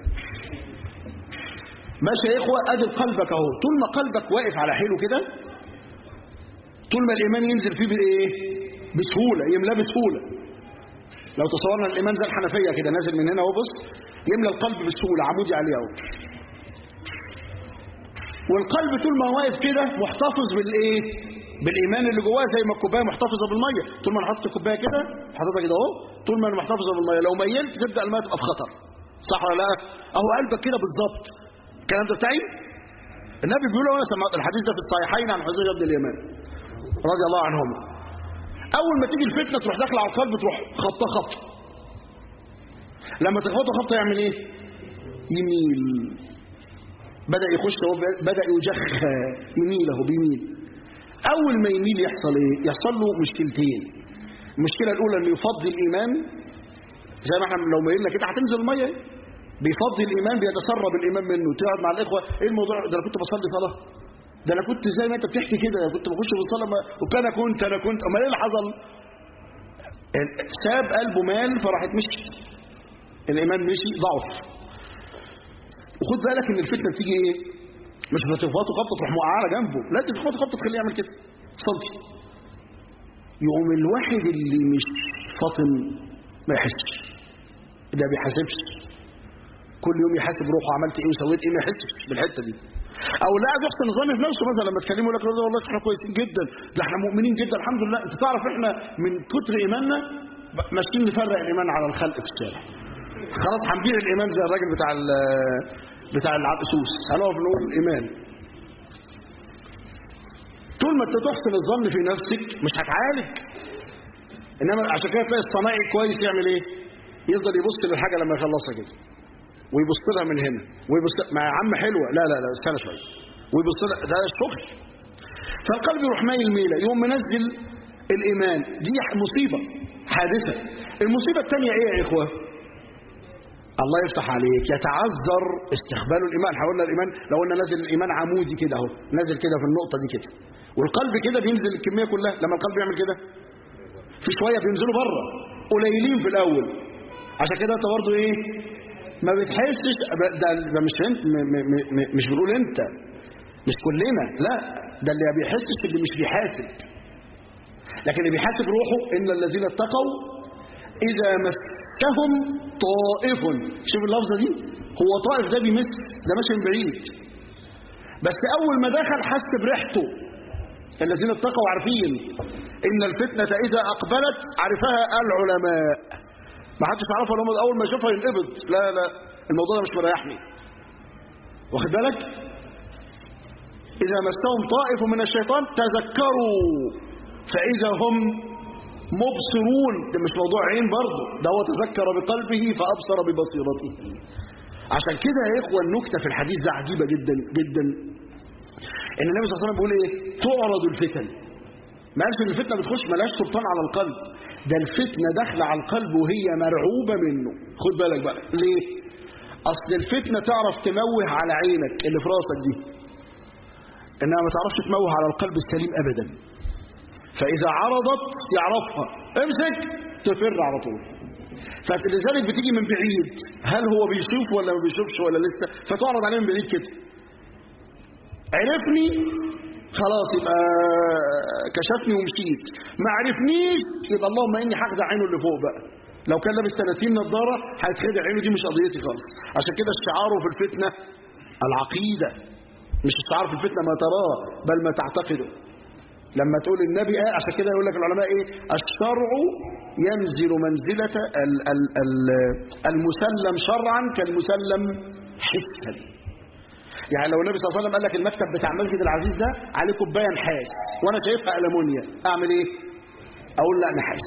ماشي يا اخوه ادي قلبك اهو طول ما قلبك واقف على حيله كده طول ما الايمان ينزل فيه بايه بسهوله يملاه بسهوله لو تصورنا الايمان زي الحنفيه كده نازل من هنا اهو بص يملى القلب بسهوله عمودي عليه اهو والقلب طول ما واقف كده محتفظ بالايه بالايمان اللي جواه زي ما الكوبايه محتفظه بالميه طول ما انا حاطط الكوبايه كده حاططها كده اهو طول ما انا محتفظه بالميه لو ميلت تبدا الميه تبقى في خطر صح ولا لا اهو قلبك كده بالظبط الكلام ده بتاعي النبي بيقول وانا سمعت الحديث ده في الصحيحين عن حذيفه بن اليمان رضي الله عنهما اول ما تيجي الفتنه تروح داخله على القلب تروح خبطه خبطه لما تخبطه خبطه يعمل ايه يميل بدا يخش هو بدا يجخ يميله بيميل اول ما يميل يحصل ايه يحصل له مشكلتين المشكله الاولى انه يفضي الايمان زي ما احنا لو ميلنا كده هتنزل الميه بيفضي الايمان بيتسرب الايمان منه تقعد مع الاخوه ايه الموضوع ده انا كنت بصلي صلاه ده انا كنت زي ما انت بتحكي كده كنت بخش بالصلاه وكان كنت انا كنت امال ايه اللي حصل ساب قلبه مال فراحت مشي الايمان مشي ضعف وخد بالك ان الفتنه بتيجي ايه مش بتخبطه خبطه تروح موقعه على جنبه لا دي تخبطه خبطه تخليه يعمل كده صلتي يقوم الواحد اللي مش فاطن ما يحسش ده بيحاسبش كل يوم يحاسب روحه عملت ايه وسويت ايه ما يحسش بالحته دي او لا قاعد يحسن نظامي في نفسه مثلا لما تكلمه يقول لك والله احنا كويسين جدا ده احنا مؤمنين جدا الحمد لله انت تعرف احنا من كتر ايماننا ماشيين نفرق الايمان على الخلق في الشارع خلاص هنبيع الايمان زي الراجل بتاع بتاع العبسوس هنقف نقول الايمان طول ما انت تحسن الظن في نفسك مش هتعالج انما عشان كده تلاقي الصنايعي كويس يعمل ايه يفضل يبص للحاجه لما يخلصها كده ويبص لها من هنا ويبص مع عم حلوه لا لا لا استنى شويه ويبص لها ده الشغل فالقلب يروح مايل ميله يقوم منزل الايمان دي مصيبه حادثه المصيبه الثانيه ايه يا اخوه الله يفتح عليك يتعذر استقبال الايمان احنا قلنا الايمان لو قلنا نازل الايمان عمودي كده اهو نازل كده في النقطه دي كده والقلب كده بينزل الكميه كلها لما القلب يعمل كده في شويه بينزلوا بره قليلين في الاول عشان كده انت برضه ايه ما بتحسش ده, ده مش انت مش بنقول انت مش كلنا لا ده اللي ما بيحسش اللي مش بيحاسب لكن اللي بيحاسب روحه ان الذين اتقوا اذا مسهم طائف شوف اللفظه دي هو طائف ده بيمس ده ماشي من بعيد بس اول ما دخل حس بريحته الذين اتقوا عارفين ان الفتنه اذا اقبلت عرفها العلماء ما حدش يعرفها لهم اول ما يشوفها ينقبض لا لا الموضوع ده مش مريحني واخد بالك اذا مسهم طائف من الشيطان تذكروا فاذا هم مبصرون ده مش موضوع عين برضه ده هو تذكر بقلبه فابصر ببصيرته عشان كده يا اخوه النكته في الحديث ده عجيبه جدا جدا ان النبي صلى الله عليه وسلم بيقول ايه تعرض الفتن ما قالش ان الفتنه بتخش ملهاش سلطان على القلب ده الفتنه داخله على القلب وهي مرعوبه منه خد بالك بقى ليه اصل الفتنه تعرف تموه على عينك اللي في راسك دي انها ما تعرفش تموه على القلب السليم ابدا فاذا عرضت يعرفها امسك تفر على طول فلذلك بتيجي من بعيد هل هو بيشوف ولا ما بيشوفش ولا لسه فتعرض عليه من بعيد كده عرفني خلاص يبقى كشفني ومشيت ما عرفنيش يبقى اللهم اني هخدع عينه اللي فوق بقى لو كان لابس 30 نظاره هيتخدع عينه دي مش قضيتي خالص عشان كده الشعار في الفتنه العقيده مش الشعار في الفتنه ما تراه بل ما تعتقده لما تقول النبي آه عشان كده يقول لك العلماء ايه الشرع ينزل منزلة ال ال ال المسلم شرعا كالمسلم حسا يعني لو النبي صلى الله عليه وسلم قال لك المكتب بتاع مسجد العزيز ده عليه كوبايه نحاس وانا شايفها المونيا اعمل ايه اقول لا نحاس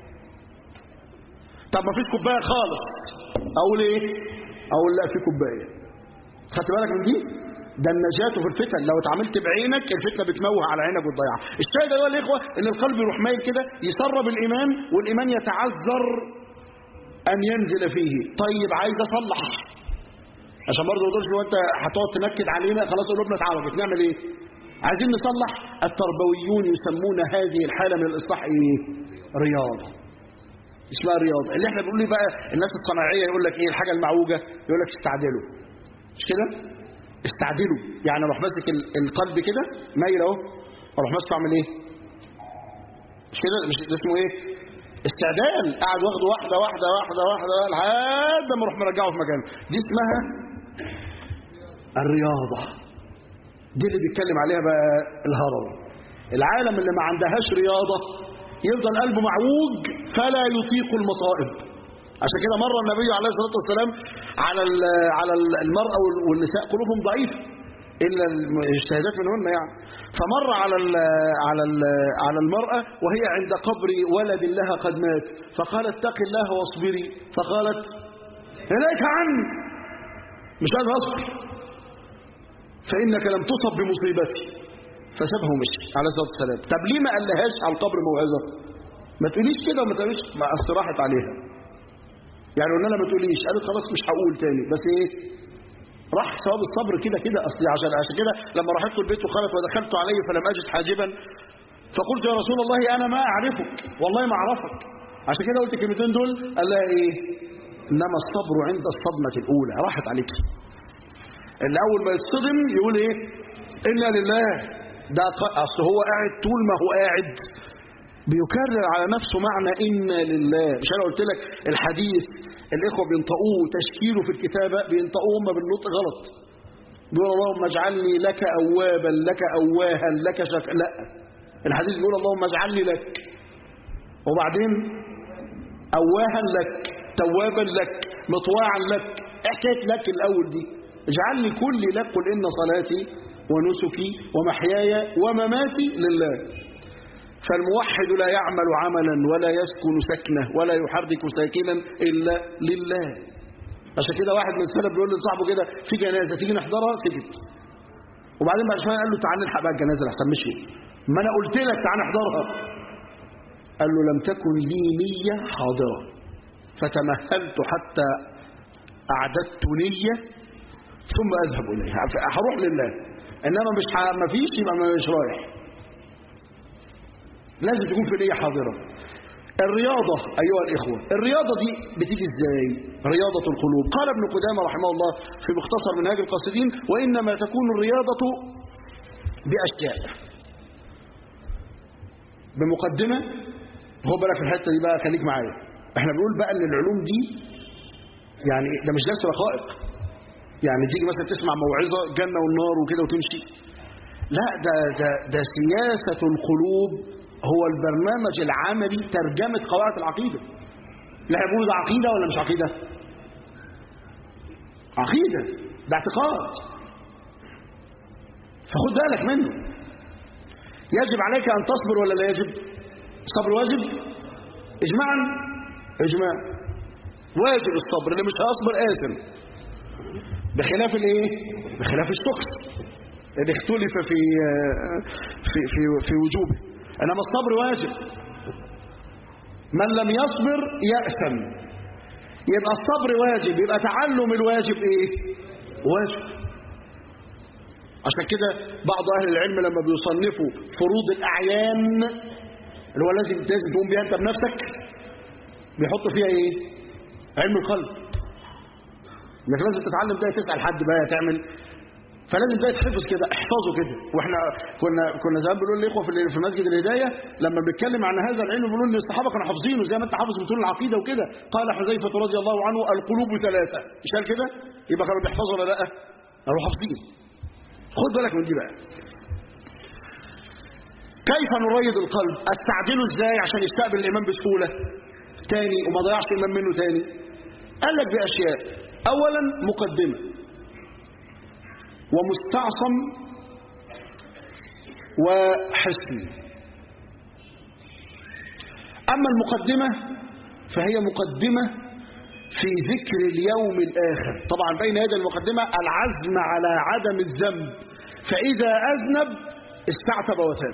طب ما فيش كوبايه خالص اقول ايه اقول لا في كوبايه خدت بالك من دي ده النجاة في الفتن لو اتعاملت بعينك الفتنة بتموه على عينك وتضيعها الشاهد ايها الاخوة ان القلب يروح مايل كده يسرب الايمان والايمان يتعذر ان ينزل فيه طيب عايز اصلح عشان برضه ما تقولش وانت هتقعد تنكد علينا خلاص قلوبنا اتعرفت نعمل ايه عايزين نصلح التربويون يسمون هذه الحالة من الاصلاح ايه رياضة اسمها رياضة اللي احنا بنقول ليه بقى الناس الصناعية يقول لك ايه الحاجة المعوجة يقول لك استعدلوا مش كده استعدلوا يعني اروح ماسك القلب كده مايل اهو اروح ماسكه اعمل ايه مش كده مش ده اسمه ايه استعدال قاعد واخده واحده واحده واحده واحده لحد ما اروح مرجعه في مكانه دي اسمها الرياضه دي اللي بيتكلم عليها بقى الهرم العالم اللي ما عندهاش رياضه يفضل قلبه معوج فلا يطيق المصائب عشان كده مر النبي عليه الصلاة والسلام على على المرأة والنساء قلوبهم ضعيفة إلا الشهادات منهن يعني فمر على ال على ال على المرأة وهي عند قبر ولد لها قد مات فقالت اتق الله واصبري فقالت إليك عني مش قادر أصبر فإنك لم تصب بمصيبتي فسابها ومشي عليه الصلاة والسلام طب ليه ما قالهاش على القبر موعظة ما تقوليش كده وما تقوليش ما أصل راحت عليها يعني قلنا لها ما تقوليش قالت خلاص مش هقول تاني بس ايه راح ثواب الصبر كده كده اصل عشان عشان كده لما رحت البيت وخرجت ودخلت عليه فلم اجد حاجبا فقلت يا رسول الله انا ما اعرفك والله ما اعرفك عشان كده قلت الكلمتين دول قال لها ايه انما الصبر عند الصدمه الاولى راحت عليك اللي اول ما يتصدم يقول ايه انا لله ده اصل هو قاعد طول ما هو قاعد بيكرر على نفسه معنى إنا لله مش أنا قلت لك الحديث الإخوة بينطقوه تشكيله في الكتابة بينطقوه هم بالنطق غلط بيقول اللهم اجعلني لك أوابا لك أواها لك شك لا الحديث بيقول اللهم اجعلني لك وبعدين أواها لك توابا لك مطواعا لك حكاية لك الأول دي اجعلني كلي لك قل إن صلاتي ونسكي ومحياي ومماتي لله فالموحد لا يعمل عملا ولا يسكن سكنه ولا يحرك ساكنا إلا لله عشان كده واحد من السلف بيقول لصاحبه كده في جنازة تيجي نحضرها سكت وبعدين بعد شويه قال له تعال نلحق بقى الجنازة لحسن مشي ما انا قلت لك تعال نحضرها قال له لم تكن لي نية حاضرة فتمهلت حتى أعددت نية ثم أذهب إليها هروح لله إنما مش ما فيش يبقى مش رايح لازم تكون في نية حاضرة الرياضة أيها الإخوة الرياضة دي بتيجي إزاي رياضة القلوب قال ابن قدامة رحمه الله في مختصر منهاج القاصدين وإنما تكون الرياضة بأشياء بمقدمة هو بالك في الحتة دي بقى خليك معايا احنا بنقول بقى ان العلوم دي يعني ده مش درس رقائق يعني تيجي مثلا تسمع موعظة الجنة والنار وكده وتمشي لا ده ده ده سياسة القلوب هو البرنامج العملي ترجمة قواعد العقيدة لا يقولوا ده عقيدة ولا مش عقيدة عقيدة ده اعتقاد فخد بالك منه يجب عليك أن تصبر ولا لا يجب الصبر واجب إجماعا إجماع واجب الصبر اللي مش هيصبر آثم بخلاف الايه بخلاف السكت اللي اختلف في في في, في وجوبه انما الصبر واجب من لم يصبر يأثم يبقى الصبر واجب يبقى تعلم الواجب ايه واجب عشان كده بعض اهل العلم لما بيصنفوا فروض الاعيان اللي هو لازم لازم تقوم بيها انت بنفسك بيحطوا فيها ايه علم القلب انك لازم تتعلم ده تسال حد بقى تعمل فلازم ده يتحفظ كده احفظه كده واحنا كنا كنا زمان بنقول للاخوه في في مسجد الهدايه لما بنتكلم عن هذا العلم بنقول ان الصحابه كانوا حافظينه زي ما انت حافظ متون العقيده وكده قال حذيفه رضي الله عنه القلوب ثلاثه مش قال كده يبقى كانوا بيحفظوا ولا لا قالوا حافظين خد بالك من دي بقى كيف نريد القلب استعدله ازاي عشان يستقبل الايمان بسهوله تاني وما ضيعش الايمان منه تاني قال لك باشياء اولا مقدمه ومستعصم وحسن اما المقدمه فهي مقدمه في ذكر اليوم الاخر طبعا بين يدي المقدمه العزم على عدم الذنب فاذا اذنب استعتب وتاب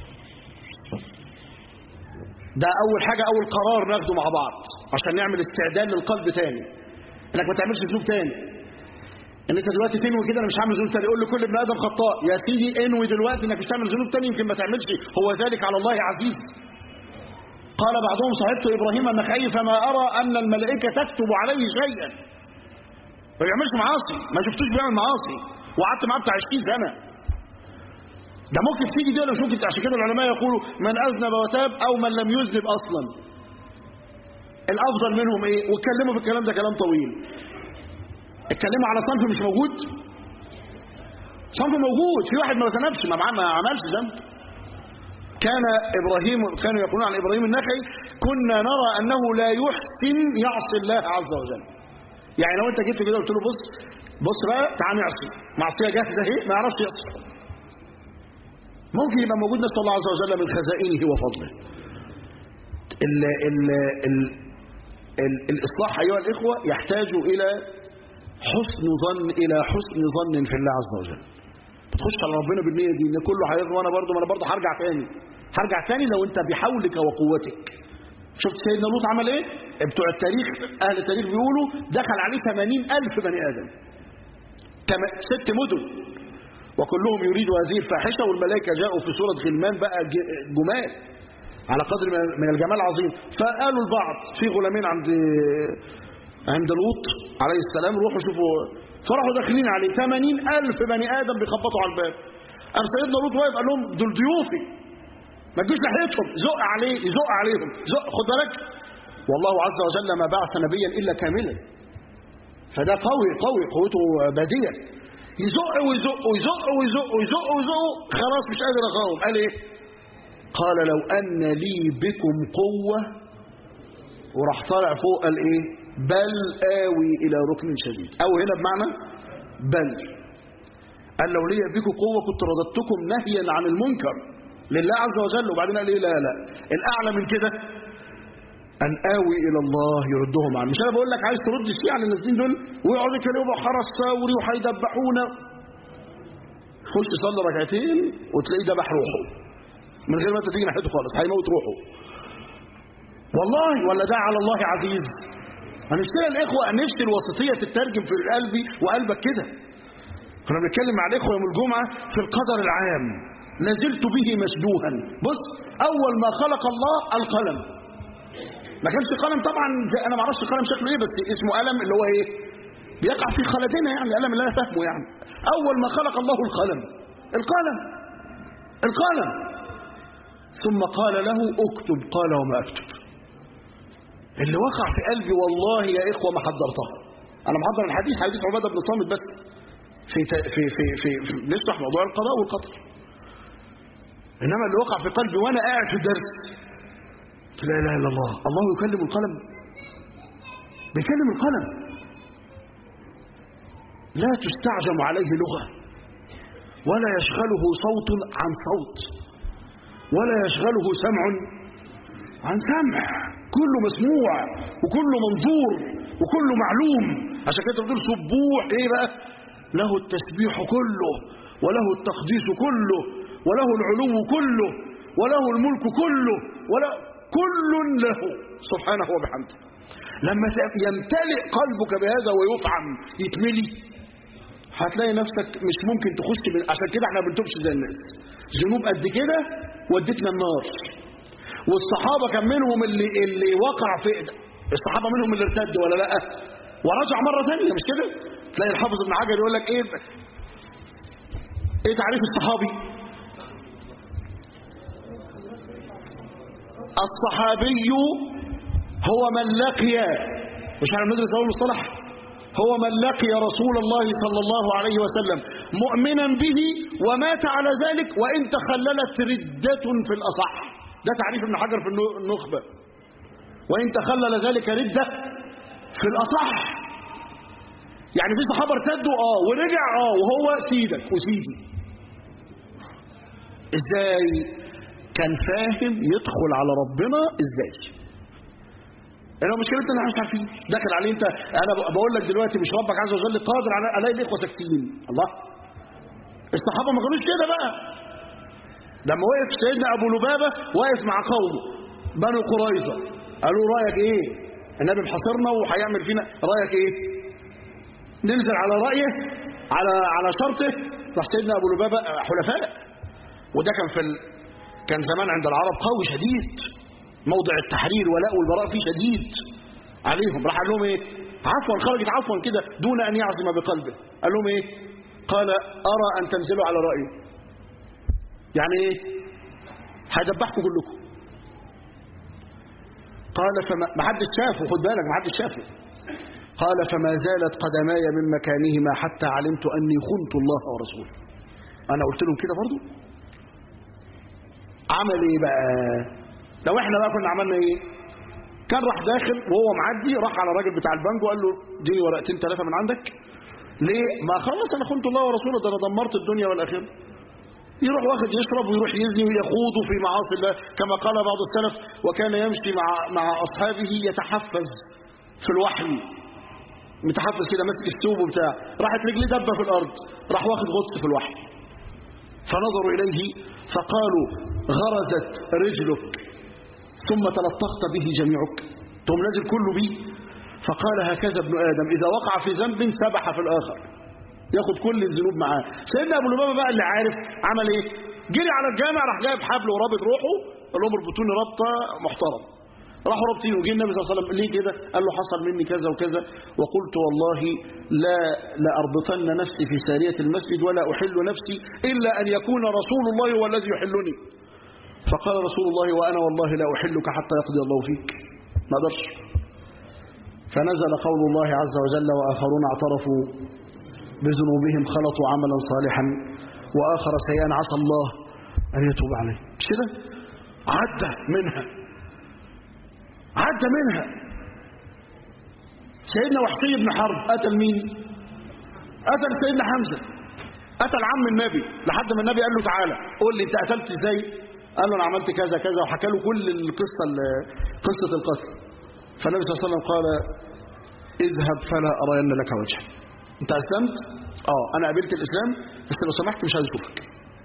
ده اول حاجه اول قرار ناخده مع بعض عشان نعمل استعداد للقلب تاني انك ما تعملش ذنوب تاني ان انت دلوقتي تنوي كده انا مش هعمل ذنوب تاني يقول لكل ابن ادم خطاء يا سيدي انوي دلوقتي انك مش تعمل ذنوب تاني يمكن ما تعملش هو ذلك على الله عزيز قال بعضهم صاحبت ابراهيم النخعي فما ارى ان الملائكه تكتب عليه شيئا ما بيعملش معاصي ما شفتوش بيعمل معاصي وقعدت معاه بتاع 20 سنه ده ممكن تيجي دي ولا مش ممكن عشان كده العلماء يقولوا من اذنب وتاب او من لم يذنب اصلا الافضل منهم ايه واتكلموا في الكلام ده كلام طويل اتكلموا على صنف مش موجود صنف موجود في واحد ما ذنبش ما ما عملش ذنب كان ابراهيم كانوا يقولون عن ابراهيم النخعي كنا نرى انه لا يحسن يعصي الله عز وجل يعني لو انت جيت كده قلت له بص بص بقى تعال نعصي معصيه جاهزه اهي ما يعرفش يعصي ممكن يبقى موجود نسال الله عز وجل من خزائنه وفضله ال ال ال ال الإصلاح أيها الإخوة يحتاج إلى حسن ظن إلى حسن ظن في الله عز وجل بتخش على ربنا بالنية دي إن كله هيغفر وأنا برضه ما أنا برضه هرجع تاني هرجع تاني لو أنت بحولك وقوتك شفت سيدنا لوط عمل إيه؟ بتوع التاريخ أهل التاريخ بيقولوا دخل عليه 80 ألف بني آدم تم- ست مدن وكلهم يريد هذه الفاحشة والملائكة جاءوا في صورة غلمان بقى ج- جمال على قدر من- من الجمال العظيم فقالوا البعض في غلامين عند عند لوط عليه السلام روحوا شوفوا فراحوا داخلين عليه 80 ألف بني آدم بيخبطوا على الباب قام سيدنا لوط واقف قال لهم دول ضيوفي ما تجوش ناحيتهم زق عليه يزق عليهم زق خد بالك والله عز وجل ما بعث نبيا إلا كاملا فده قوي قوي قوته بادية يزق ويزق ويزق ويزق ويزق ويزق خلاص مش قادر اقاوم قال ايه قال لو ان لي بكم قوه وراح طالع فوق قال ايه بل آوي إلى ركن شديد أو هنا بمعنى بل قال لو لي بكم قوة كنت رددتكم نهيا عن المنكر لله عز وجل وبعدين قال ايه لا لا الأعلى من كده أن آوي إلى الله يردهم عنه مش أنا بقول لك عايز ترد شيء عن النازلين دول ويقعدوا يكلموا حرس ثوري وهيدبحونا خش صلي ركعتين وتلاقيه ذبح روحه من غير ما انت تيجي ناحيته خالص هيموت روحه والله ولا ده على الله عزيز هنشتري الإخوة نفسي الوسطية تترجم في قلبي وقلبك كده كنا بنتكلم مع الإخوة يوم الجمعة في القدر العام لازلت به مسدوها بص أول ما خلق الله القلم ما كانش قلم طبعا زي انا ما اعرفش القلم شكله ايه بس اسمه قلم اللي هو ايه بيقع في خلدنا يعني القلم اللي انا فاهمه يعني اول ما خلق الله القلم القلم القلم ثم قال له اكتب قال وما اكتب اللي وقع في قلبي والله يا اخوه ما حضرتها انا محضر الحديث حديث عباده بن صامت بس في ت- في في في, في نشرح موضوع القضاء والقدر انما اللي وقع في قلبي وانا قاعد في الدرس لا اله الا الله الله يكلم القلم بيكلم القلم لا تستعجم عليه لغه ولا يشغله صوت عن صوت ولا يشغله سمع عن سمع كله مسموع وكله منظور وكله معلوم عشان كده بتقول سبوح ايه بقى له التسبيح كله وله التقديس كله وله العلو كله وله الملك كله ولا كل له سبحانه وبحمده لما يمتلئ قلبك بهذا ويطعم يتملي هتلاقي نفسك مش ممكن تخش من عشان كده احنا ما بنتوبش زي الناس ذنوب قد كده ودتنا النار والصحابه كان منهم اللي اللي وقع في الصحابة منهم اللي ارتد ولا لا ورجع مرة ثانية مش كده تلاقي الحافظ ابن حجر يقول لك ايه ايه تعريف الصحابي الصحابي هو من لقي مش احنا بندرس اول مصطلح هو من لقي رسول الله صلى الله عليه وسلم مؤمنا به ومات على ذلك وان تخللت ردة في الاصح ده تعريف ابن حجر في النخبة وان تخلل ذلك ردة في الاصح يعني في صحابة ارتدوا اه ورجع اه وهو سيدك وسيدي ازاي كان فاهم يدخل على ربنا ازاي انا مشكلتنا ان احنا مش عارفين داخل عليه انت انا بقول لك دلوقتي مش ربك عز وجل قادر على الاقي الاخوه ساكتين الله الصحابه ما كانوش كده بقى لما وقف سيدنا ابو لبابه واقف مع قومه بنو قريظه قالوا رايك ايه النبي محاصرنا وهيعمل فينا رايك ايه ننزل على رايه على على شرطه راح سيدنا ابو لبابه حلفاء وده كان في ال... كان زمان عند العرب قوي شديد موضع التحرير ولاء والبراء فيه شديد عليهم راح قال لهم ايه عفوا خرجت عفوا كده دون ان يعزم بقلبه قال لهم ايه قال ارى ان تنزلوا على رايي يعني ايه هيدبحكم كلكم قال فما ما حدش شافه خد بالك ما حدش شافه قال فما زالت قدماي من مكانهما حتى علمت اني خنت الله ورسوله انا قلت لهم كده برضو عمل ايه بقى لو احنا بقى كنا عملنا ايه كان راح داخل وهو معدي راح على الراجل بتاع البنك وقال له اديني ورقتين ثلاثه من عندك ليه ما خلص انا خنت الله ورسوله ده انا دمرت الدنيا والاخره يروح واخد يشرب ويروح يزني ويخوض في معاصي الله كما قال بعض السلف وكان يمشي مع مع اصحابه يتحفز في الوحي متحفز كده ماسك الثوب وبتاع راحت رجليه دبه في الارض راح واخد غطس في الوحي فنظروا اليه فقالوا غرزت رجلك ثم تلطخت به جميعك ثم نزل كله به فقال هكذا ابن آدم إذا وقع في ذنب سبح في الآخر ياخد كل الذنوب معاه سيدنا أبو لبابة بقى اللي عارف عمل إيه جري على الجامع راح جايب حبل ورابط روحه قال لهم اربطوني ربطة محترم راحوا رابطين وجه النبي صلى الله عليه وسلم ليه كده قال له حصل مني كذا وكذا وقلت والله لا لأربطن نفسي في سارية المسجد ولا أحل نفسي إلا أن يكون رسول الله هو الذي يحلني فقال رسول الله وأنا والله لا أحلك حتى يقضي الله فيك ما قدرش فنزل قول الله عز وجل وآخرون اعترفوا بذنوبهم خلطوا عملا صالحا وآخر سيئا عسى الله أن يتوب عليه مش كده عدى منها عدى منها سيدنا وحشي بن حرب قتل مين قتل سيدنا حمزة قتل عم النبي لحد ما النبي قال له تعالى قول لي انت قتلت ازاي قال له انا عملت كذا كذا وحكى له كل القصه قصه القتل فالنبي صلى الله عليه وسلم قال اذهب فلا ارين لك وجها انت اسلمت اه انا قبلت الاسلام بس لو سمحت مش عايز اشوفك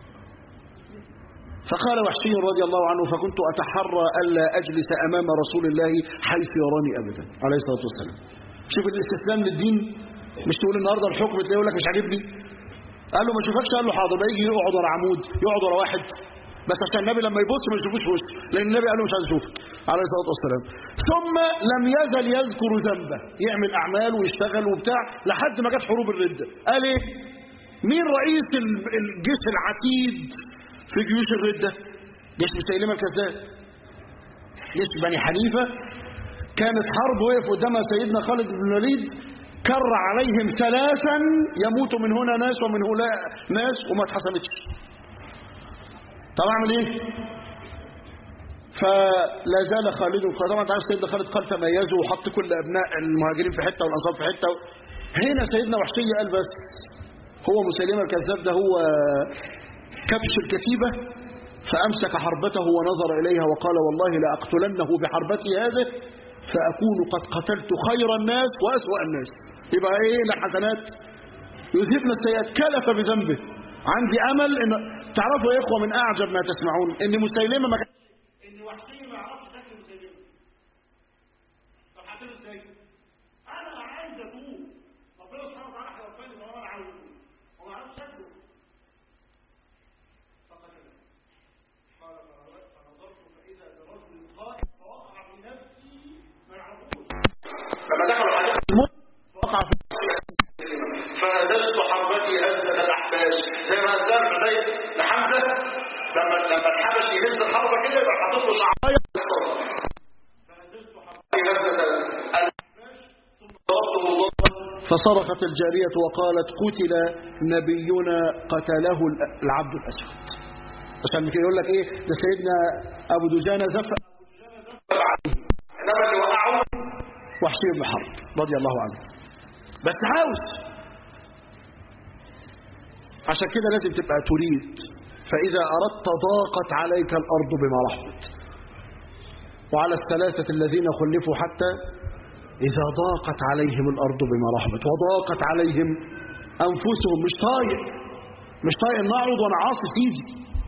فقال وحشي رضي الله عنه فكنت اتحرى الا اجلس امام رسول الله حيث يراني ابدا عليه الصلاه والسلام شوف الاستسلام للدين مش تقول النهارده الحكم تلاقيه يقول لك مش عاجبني قال له ما اشوفكش قال له حاضر بقى يجي يقعد ورا عمود يقعد ورا واحد بس عشان النبي لما يبص ما يشوفوش في وشه لان النبي قال له مش عايز اشوفك عليه الصلاه والسلام ثم لم يزل يذكر ذنبه يعمل اعمال ويشتغل وبتاع لحد ما جت حروب الرده قال ايه مين رئيس الجيش العتيد في جيوش الرده جيش مسيلمه الكذاب جيش بني حنيفه كانت حرب وقف قدامها سيدنا خالد بن الوليد كر عليهم ثلاثا يموت من هنا ناس ومن هنا ناس وما اتحسمتش طب اعمل ايه فلا زال خالد طبعا انت عارف سيدنا خالد قال تميزوا وحط كل ابناء المهاجرين في حته والانصار في حته هنا سيدنا وحشي قال بس هو مسيلمه الكذاب ده هو كبش الكتيبه فامسك حربته ونظر اليها وقال والله لاقتلنه بحربتي هذه فاكون قد قتلت خير الناس واسوا الناس يبقى ايه الحسنات يذهبن السيئات كلف بذنبه عندي امل ان تعرفوا يا اخوه من اعجب ما تسمعون ان مسيلمه ما كان ان وحشي ما يعرفش شكل مسيلمه طب هتقول ازاي انا عايز اتوب ربنا سبحانه وتعالى هيوفاني وانا عاوز وما اعرفش شكله فقتل قال فنظرت فاذا برجل قائم فوقع في نفسي ما يعرفوش ايه لحمزه لما لما الحبش يهز الحربه كده يبقى حاطط له شعرايه فصرخت الجارية وقالت قتل نبينا قتله العبد الأسود عشان كده يقول لك ايه ده سيدنا ابو دجانه زف انما اللي وقعه وحشي بن حرب رضي الله عنه بس عاوز عشان كده لازم تبقى تريد فإذا أردت ضاقت عليك الأرض بما رحمت وعلى الثلاثة الذين خلفوا حتى إذا ضاقت عليهم الأرض بما رحمت وضاقت عليهم أنفسهم مش طايق مش طايق نعرض وأنا عاصي سيدي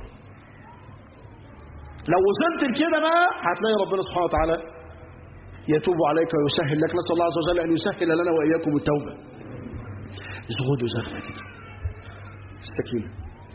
لو وصلت لكده بقى هتلاقي ربنا سبحانه وتعالى يتوب عليك ويسهل لك نسأل الله عز وجل أن يسهل لنا وإياكم التوبة زغود وزغلة كده السكينة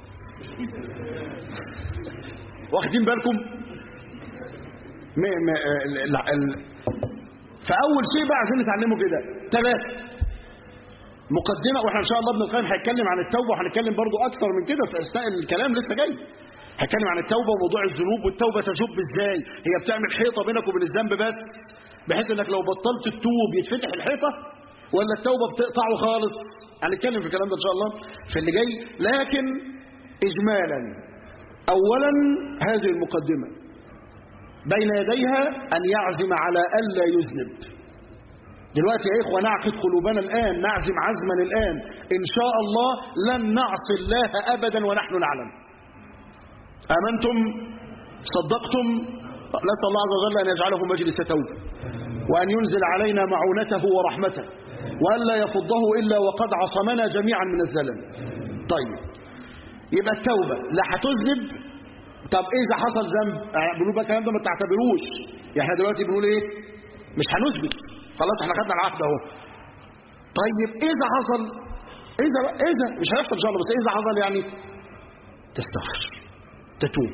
واخدين بالكم م... م... ال... ال... فأول شيء بقى عشان نتعلمه كده ثلاثة مقدمة واحنا ان شاء الله ابن القيم هيتكلم عن التوبة وهنتكلم برضو اكثر من كده في اثناء الكلام لسه جاي هيتكلم عن التوبة وموضوع الذنوب والتوبة تجب ازاي هي بتعمل حيطة بينك وبين الذنب بس بحيث انك لو بطلت التوب يتفتح الحيطة ولا التوبة بتقطعه خالص هنتكلم في الكلام ده ان شاء الله في اللي جاي لكن اجمالا اولا هذه المقدمة بين يديها ان يعزم على الا يذنب دلوقتي يا اخوه نعقد قلوبنا الان نعزم عزما الان ان شاء الله لن نعصي الله ابدا ونحن نعلم امنتم صدقتم نسال الله عز وجل ان يجعله مجلس توبه وان ينزل علينا معونته ورحمته والا يفضه الا وقد عصمنا جميعا من الزلل طيب يبقى التوبه لا هتذنب طب اذا حصل ذنب بنقول بقى الكلام ده ما تعتبروش يعني احنا دلوقتي بنقول ايه مش هنثبت خلاص احنا خدنا العهد اهو طيب اذا حصل اذا اذا مش هيحصل ان شاء الله بس اذا حصل يعني تستغفر تتوب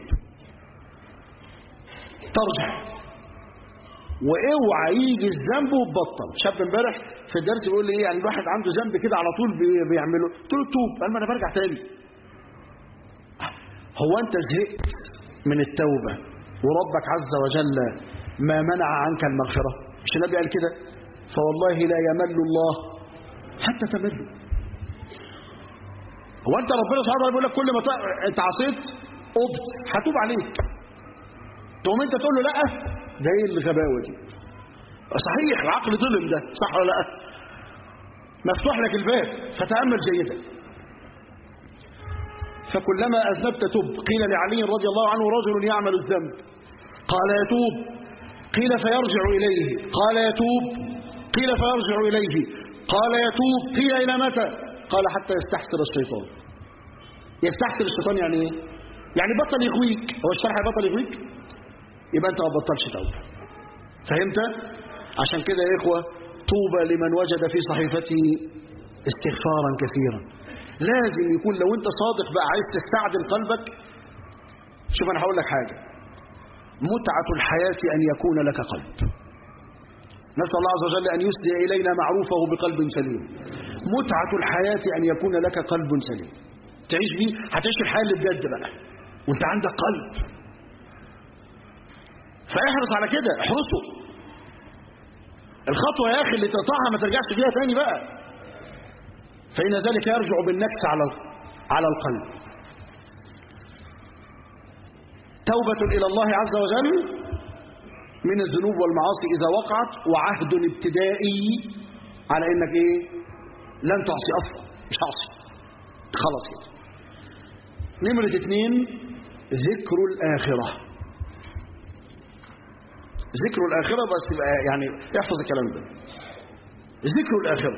ترجع واوعى يجي الذنب وتبطل شاب امبارح في الدرس بيقول لي ايه يعني الواحد عنده ذنب كده على طول بي- بيعمله قلت له توب قال ما انا برجع تاني هو انت زهقت من التوبه وربك عز وجل ما منع عنك المغفره مش النبي قال كده فوالله لا يمل الله حتى تمل هو انت ربنا سبحانه وتعالى بيقول لك كل ما ت- انت عصيت قبت هتوب عليك تقوم انت تقول له لا ده ايه الغباوه دي صحيح العقل ظلم ده صح ولا لا مفتوح لك الباب فتامل جيدا فكلما اذنبت تب قيل لعلي رضي الله عنه رجل يعمل الذنب قال يتوب قيل فيرجع اليه قال يتوب قيل فيرجع اليه قال يتوب قيل الى متى قال حتى يستحسر الشيطان يستحسر الشيطان يعني ايه يعني بطل يغويك هو الشرح بطل يغويك يبقى انت ما بطلش توبه فهمت عشان كده يا اخوه طوبى لمن وجد في صحيفته استغفارا كثيرا لازم يكون لو انت صادق بقى عايز تستعدل قلبك شوف انا هقول لك حاجه متعه الحياه ان يكون لك قلب نسال الله عز وجل ان يسدي الينا معروفه بقلب سليم متعه الحياه ان يكون لك قلب سليم تعيش بيه هتعيش الحياه اللي بجد بقى وانت عندك قلب فاحرص على كده احرصه الخطوة يا أخي اللي تقطعها ما ترجعش فيها تاني بقى فإن ذلك يرجع بالنكس على على القلب توبة إلى الله عز وجل من الذنوب والمعاصي إذا وقعت وعهد ابتدائي على إنك إيه لن تعصي أصلا مش هعصي خلاص كده نمرة اتنين ذكر الآخرة ذكر الآخرة بس يبقى يعني احفظ الكلام ده ذكر الآخرة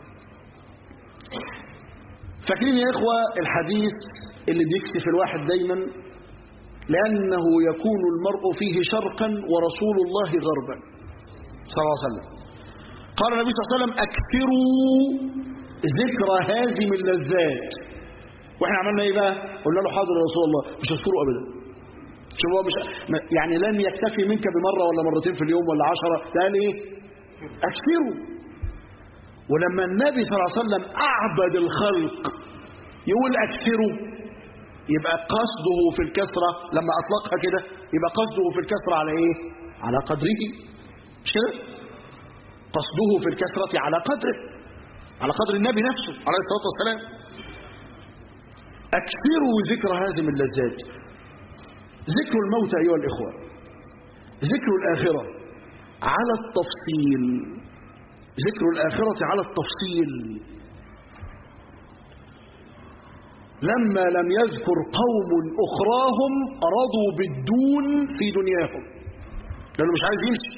فاكرين يا إخوة الحديث اللي بيكسف الواحد دايما لأنه يكون المرء فيه شرقا ورسول الله غربا صلى الله عليه وسلم قال النبي صلى الله عليه وسلم أكثروا ذكر هازم اللذات واحنا عملنا ايه بقى قلنا له حاضر يا رسول الله مش هذكره ابدا شوف هو مش يعني لن يكتفي منك بمرة ولا مرتين في اليوم ولا عشرة ده قال ايه اكثروا ولما النبي صلى الله عليه وسلم اعبد الخلق يقول اكثروا يبقى قصده في الكسرة لما أطلقها كده يبقى قصده في الكسرة على إيه على قدره مش كده قصده في الكسرة على قدره على قدر النبي نفسه عليه الصلاة والسلام أكثروا ذكر هذه اللذات ذكر الموت أيها الإخوة ذكر الآخرة على التفصيل ذكر الآخرة على التفصيل لما لم يذكر قوم أخراهم رضوا بالدون في دنياهم لأنه مش عايز يمشي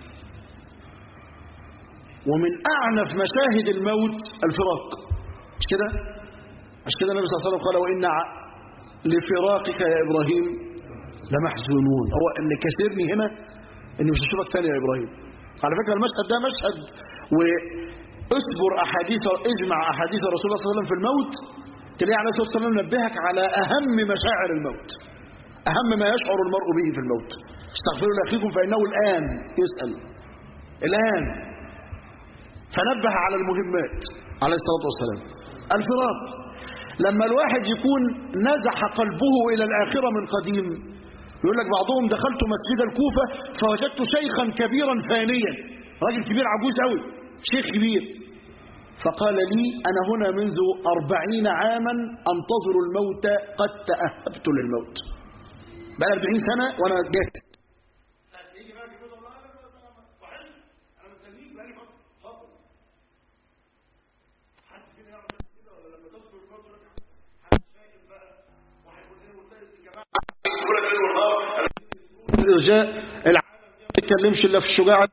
ومن أعنف مشاهد الموت الفراق مش كده مش كده النبي صلى الله عليه وسلم قال وإن لفراقك يا إبراهيم لمحزونون هو اللي كسرني هنا إني مش هشوفك تاني يا إبراهيم على فكرة المشهد ده مشهد واذكر أحاديث اجمع أحاديث رسول الله صلى الله عليه وسلم في الموت تلاقي عليه الصلاة والسلام نبهك على أهم مشاعر الموت أهم ما يشعر المرء به في الموت استغفروا لأخيكم فإنه الآن يسأل الآن فنبه على المهمات عليه الصلاة والسلام الفراق لما الواحد يكون نزح قلبه إلى الآخرة من قديم يقول لك بعضهم دخلت مسجد الكوفة فوجدت شيخا كبيرا فانيا راجل كبير عجوز قوي شيخ كبير فقال لي أنا هنا منذ أربعين عاما أنتظر الموت قد تأهبت للموت بقى أربعين سنة وأنا جاهز جاء العالم ما يتكلمش الا في الشجاعه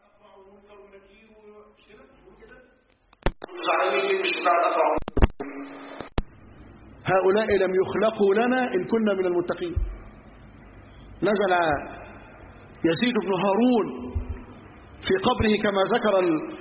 هؤلاء لم يخلقوا لنا إن كنا من المتقين نزل يزيد بن هارون في قبره كما ذكر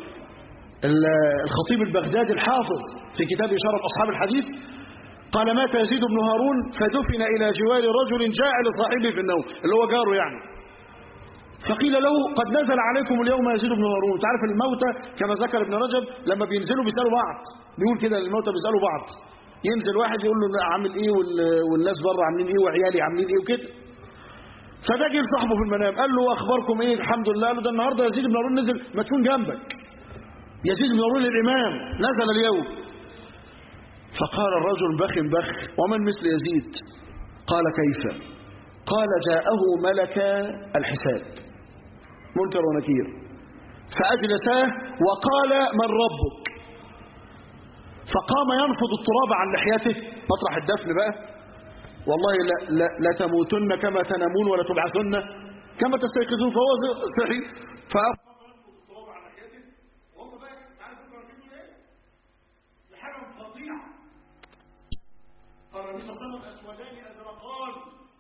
الخطيب البغدادي الحافظ في كتاب شرف أصحاب الحديث قال مات يزيد بن هارون فدفن إلى جوار رجل جاء لصاحبه في النوم اللي هو جاره يعني فقيل له قد نزل عليكم اليوم يزيد بن هارون تعرف الموتى كما ذكر ابن رجب لما بينزلوا بيسألوا بعض بيقول كده الموتى بيسألوا بعض ينزل واحد يقول له عامل ايه والناس بره عاملين ايه وعيالي عاملين ايه وكده فده جه لصاحبه في المنام قال له اخباركم ايه الحمد لله قال له ده النهارده يزيد بن هارون نزل مدفون جنبك يزيد بن هارون الامام نزل اليوم فقال الرجل بخ بخ ومن مثل يزيد قال كيف قال جاءه ملك الحساب منكر ونكير فأجلساه وقال من ربك فقام ينفض التراب عن لحيته مطرح الدفن بقى والله لا, لا, لا تموتن كما تنامون ولا تبعثن كما تستيقظون فهو صحي فقام ينفض التراب عن لحيته وهم بقى تعرفوا كانوا بيقولوا ايه؟ دي حاجه فظيعه قال النبي صلى الله عليه وسلم اسودان ازرقان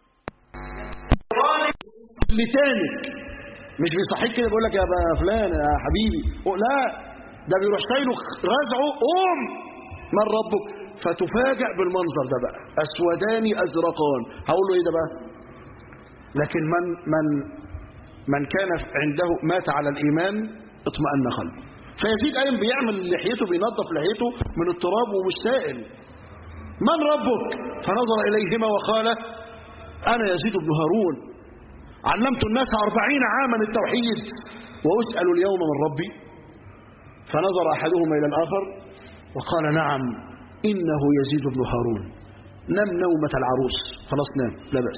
لتانك مش بيصحيك كده بيقول لك يا فلان يا حبيبي لا ده بيروح شايله رزعه قوم من ربك فتفاجأ بالمنظر ده بقى أسودان أزرقان هقول له إيه ده بقى لكن من من من كان عنده مات على الإيمان اطمأن قلبه فيزيد قايم بيعمل لحيته بينظف لحيته من التراب ومش سائل من ربك فنظر إليهما وقال أنا يزيد بن هارون علمت الناس أربعين عاما التوحيد وأسأل اليوم من ربي فنظر أحدهما إلى الآخر وقال نعم إنه يزيد بن هارون نم نومة العروس خلاص نام لا بأس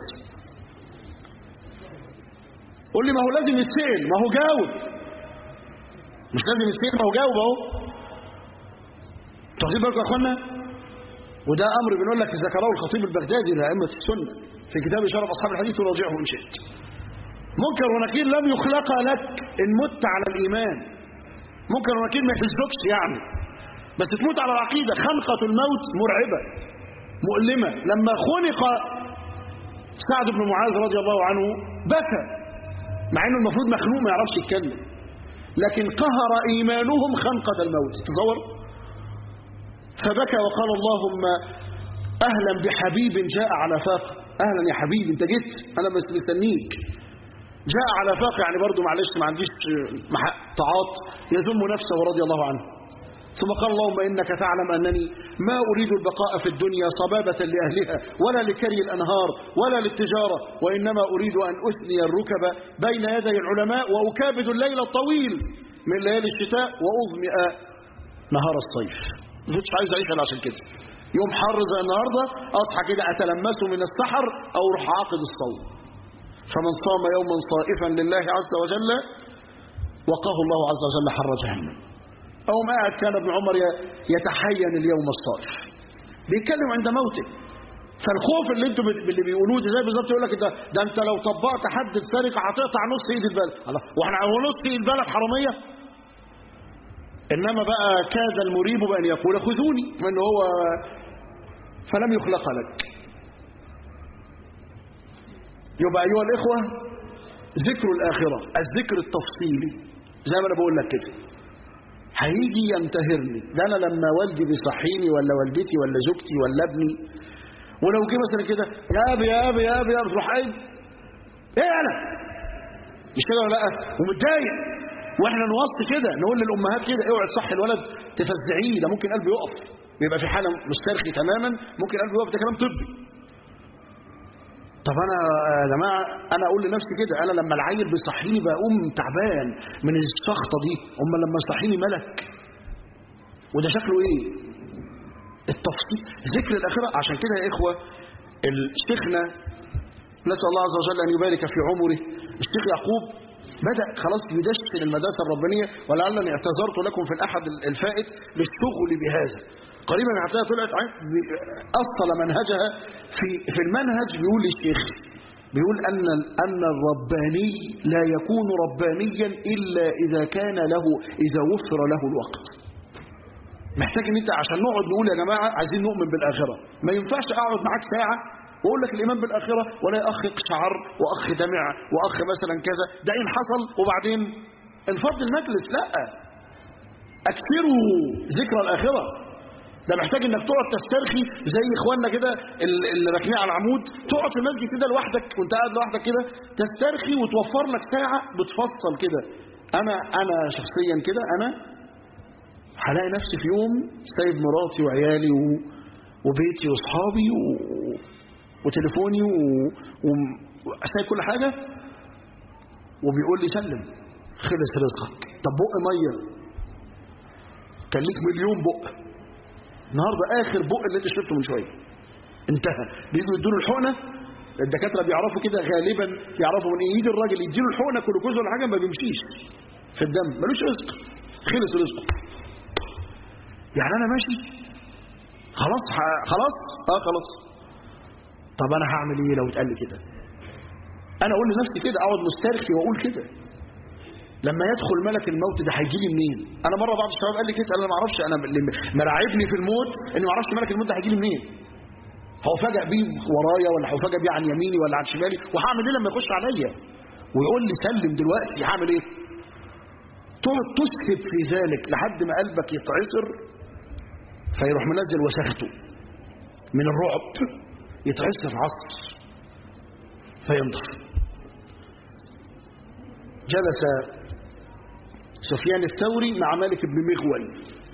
قول لي ما هو لازم يتسأل ما هو جاوب مش لازم يتسأل ما هو جاوب اهو تاخدين بالكم يا اخوانا وده امر بنقول لك ذكره الخطيب البغدادي لائمه السنه في كتاب شرف اصحاب الحديث وراجعه ان شئت منكر ونكير لم يخلق لك ان مت على الايمان منكر ونكير ما يحزبكش يعني بس تموت على العقيده خنقه الموت مرعبه مؤلمه لما خنق سعد بن معاذ رضي الله عنه بكى مع انه المفروض مخنوق ما يعرفش يتكلم لكن قهر ايمانهم خنقه الموت تصور فبكى وقال اللهم اهلا بحبيب جاء على فاق اهلا يا حبيبي انت جيت انا بس مستنيك جاء على فاق يعني برضه معلش ما عنديش تعاط يذم نفسه رضي الله عنه ثم قال اللهم إنك تعلم أنني ما أريد البقاء في الدنيا صبابة لأهلها ولا لكري الأنهار ولا للتجارة وإنما أريد أن أثني الركب بين يدي العلماء وأكابد الليل الطويل من ليالي الشتاء وأظمئ نهار الصيف مش عايز أعيش أنا عشان كده يوم حر زي النهاردة أصحى كده أتلمسه من السحر أو أروح عاقد الصوم فمن صام يوما صائفا لله عز وجل وقاه الله عز وجل حر جهنم أو ما قاعد كان ابن عمر يتحين اليوم الصائف بيتكلم عند موته فالخوف اللي انتوا بت- اللي بيقولوه ده زي بالظبط يقول لك ده, ده انت لو طبقت حد السرقه هتقطع نص ايد البلد الله واحنا هو نص ايد البلد حراميه انما بقى كاد المريب بان يقول خذوني من هو فلم يخلق لك يبقى ايها الاخوه ذكر الاخره الذكر التفصيلي زي ما انا بقول لك كده هيجي ينتهرني ده انا لما والدي بيصحيني ولا والدتي ولا زوجتي ولا ابني ولو جه مثلا كده يا ابي يا ابي يا ابي يا ابي تروح قايم ايه انا مش كده ولا لا ومتضايق واحنا نوصي كده نقول للامهات كده اوعي تصحي الولد تفزعيه ده ممكن قلبه يقف بيبقى في حاله مسترخي تماما ممكن قلبه يقف ده كلام طبي طب انا يا جماعه انا اقول لنفسي كده انا لما العيل بيصحيني بقوم تعبان من الشخطه دي اما لما يصحيني ملك وده شكله ايه التفصيل ذكر الاخره عشان كده يا اخوه الشيخنا نسال الله عز وجل ان يبارك في عمره الشيخ يعقوب بدا خلاص يدشن المدرسه الربانيه ولعلني اعتذرت لكم في الاحد الفائت للشغل بهذا قريبا هتلاقيها طلعت عن- ب- اصل منهجها في في المنهج بيقول الشيخ بيقول ان ان الرباني لا يكون ربانيا الا اذا كان له اذا وفر له الوقت محتاج ان انت عشان نقعد نقول يا جماعه عايزين نؤمن بالاخره ما ينفعش اقعد معاك ساعه واقول لك الايمان بالاخره ولا اخ شعر واخ دمع واخ مثلا كذا ده ان حصل وبعدين انفض المجلس لا اكثروا ذكر الاخره ده محتاج انك تقعد تسترخي زي اخواننا كده ال- اللي راكنين على العمود تقعد في المسجد كده لوحدك وانت قاعد لوحدك كده تسترخي وتوفر لك ساعه بتفصل كده انا انا شخصيا كده انا هلاقي نفسي في يوم سايب مراتي وعيالي و... وبيتي واصحابي و... وتليفوني و... و... وسايب كل حاجه وبيقول لي سلم خلص رزقك طب بق ميه كان ليك مليون بق النهارده اخر بق اللي انت شربته من شويه انتهى بيجوا يدوا له الحقنه الدكاتره بيعرفوا كده غالبا يعرفوا من ايد الراجل يديله الحقنه كلوكوز ولا حاجه ما بيمشيش في الدم ملوش رزق خلص رزقه يعني انا ماشي خلاص ح... خلاص اه خلاص طب انا هعمل ايه لو اتقال لي كده انا اقول لنفسي كده اقعد مسترخي واقول كده لما يدخل ملك الموت ده هيجي لي منين انا مره بعض الشباب قال لي كده انا ما اعرفش انا اللي مراعبني في الموت اني ما اعرفش ملك الموت ده هيجي لي منين هو فجأ بيه ورايا ولا هو فجأ بيه عن يميني ولا عن شمالي وهعمل ايه لما يخش عليا ويقول لي سلم دلوقتي هعمل ايه تقعد تسهب في ذلك لحد ما قلبك يتعصر فيروح منزل وسخته من الرعب يتعصر عصر فينضف جلس سفيان الثوري مع مالك بن مغول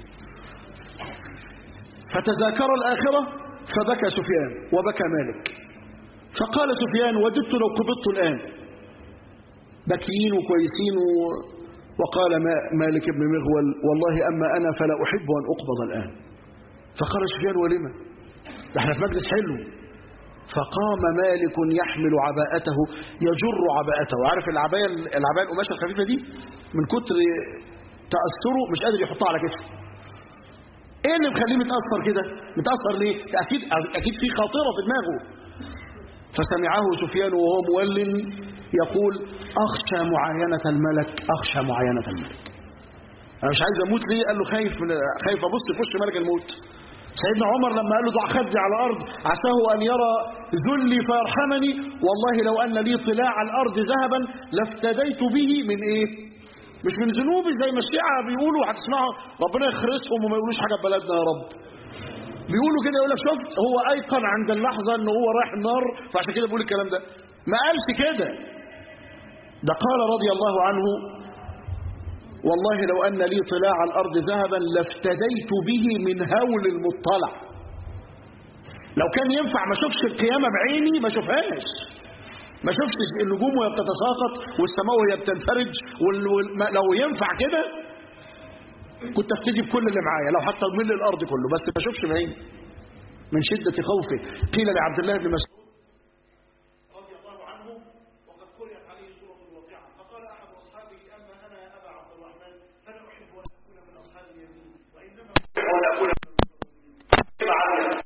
فتذاكر الآخرة فبكى سفيان وبكى مالك فقال سفيان وددت لو قبضت الآن بكيين وكويسين و... وقال ما مالك بن مغول والله أما أنا فلا أحب أن أقبض الآن فقال سفيان ولما احنا في مجلس حلو فقام مالك يحمل عباءته يجر عباءته عارف العباية العباية القماشة الخفيفة دي من كتر تأثره مش قادر يحطها على كتفه ايه اللي مخليه متأثر كده متأثر ليه اكيد اكيد في خاطرة في دماغه فسمعه سفيان وهو مول يقول اخشى معاينة الملك اخشى معاينة الملك انا مش عايز اموت ليه قال له خايف من خايف ابص في وش ملك الموت سيدنا عمر لما قال له ضع خدي على الارض عساه ان يرى ذلي فيرحمني والله لو ان لي طلاع الارض ذهبا لافتديت به من ايه مش من ذنوبي زي ما الشيعة بيقولوا هتسمعوا ربنا يخرسهم وما يقولوش حاجه في بلدنا يا رب بيقولوا كده يقول لك شفت هو ايقن عند اللحظه ان هو رايح النار فعشان كده بيقول الكلام ده ما قالش كده ده قال رضي الله عنه والله لو أن لي طلاع الأرض ذهبا لافتديت به من هول المطلع لو كان ينفع ما اشوفش القيامة بعيني ما اشوفهاش ما شفتش النجوم وهي بتتساقط والسماء وهي بتنفرج وال... وال... ما- لو ينفع كده كنت افتدي بكل اللي معايا لو حتى مل الارض كله بس ما اشوفش بعيني من شدة خوفه قيل لعبد الله بن مسعود رضي الله عنه وقد قرأت عليه سورة الواقعة فقال أحد أصحابه أما أنا يا أبا عبد الرحمن فلا أحب أن أكون من أصحاب اليمين وإنما أحب أن أكون من العالم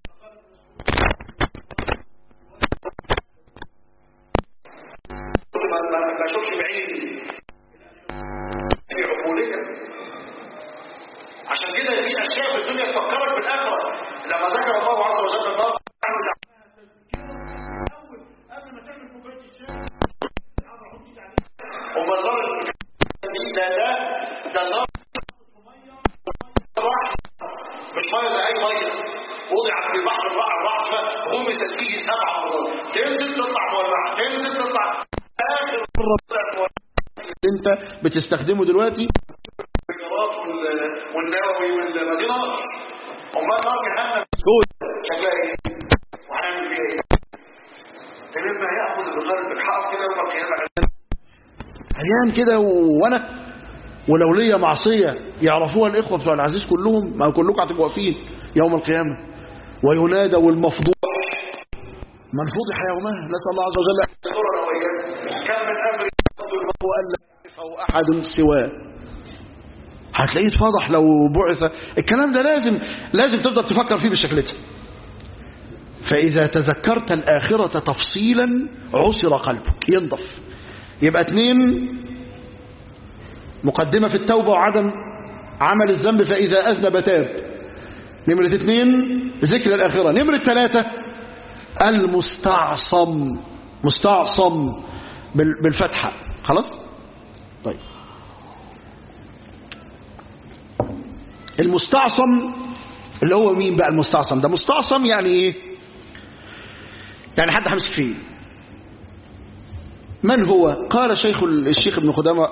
ما ما- ما اشوفش بعيني في عقولنا عشان كده في اشياء في الدنيا تفكرك بالاخره لما ذكر الله عز وجل النار قبل ما تعمل كوبايه الشاي وما النار ده ده ده النار مش ميه زي اي ميه وضعت في بحر الرعد الرعد غمست فيه سبع مرات تنزل تطلع مولعه تنزل تطلع اخر مره طلعت مولعه انت بتستخدمه دلوقتي الجرات وال- والنووي والمدينه امال نار جهنم سود شكلها ايه؟ وهنعمل فيها ايه؟ فلما ياخذ بقلب الحق كده يوم القيامه عيان كده و- وانا ولو ليا معصيه يعرفوها الاخوه بتوع العزيز كلهم ما كلكم هتبقوا واقفين يوم القيامه وينادى والمفضوح من فضح يومها نسال الله عز وجل ان يسترنا واياكم كم من امر وان لا يعرفه احد سواه هتلاقيه اتفضح لو بعث الكلام ده لازم لازم تفضل تفكر فيه بالشكل ده فإذا تذكرت الآخرة تفصيلا عسر قلبك ينضف يبقى اتنين مقدمة في التوبة وعدم عمل الذنب فإذا أذنب تاب نمرة اتنين ذكر الآخرة نمرة ثلاثة المستعصم مستعصم بال- بالفتحة خلاص طيب المستعصم اللي هو مين بقى المستعصم ده مستعصم يعني ايه يعني حد همسك فيه من هو قال شيخ الشيخ ابن خدامة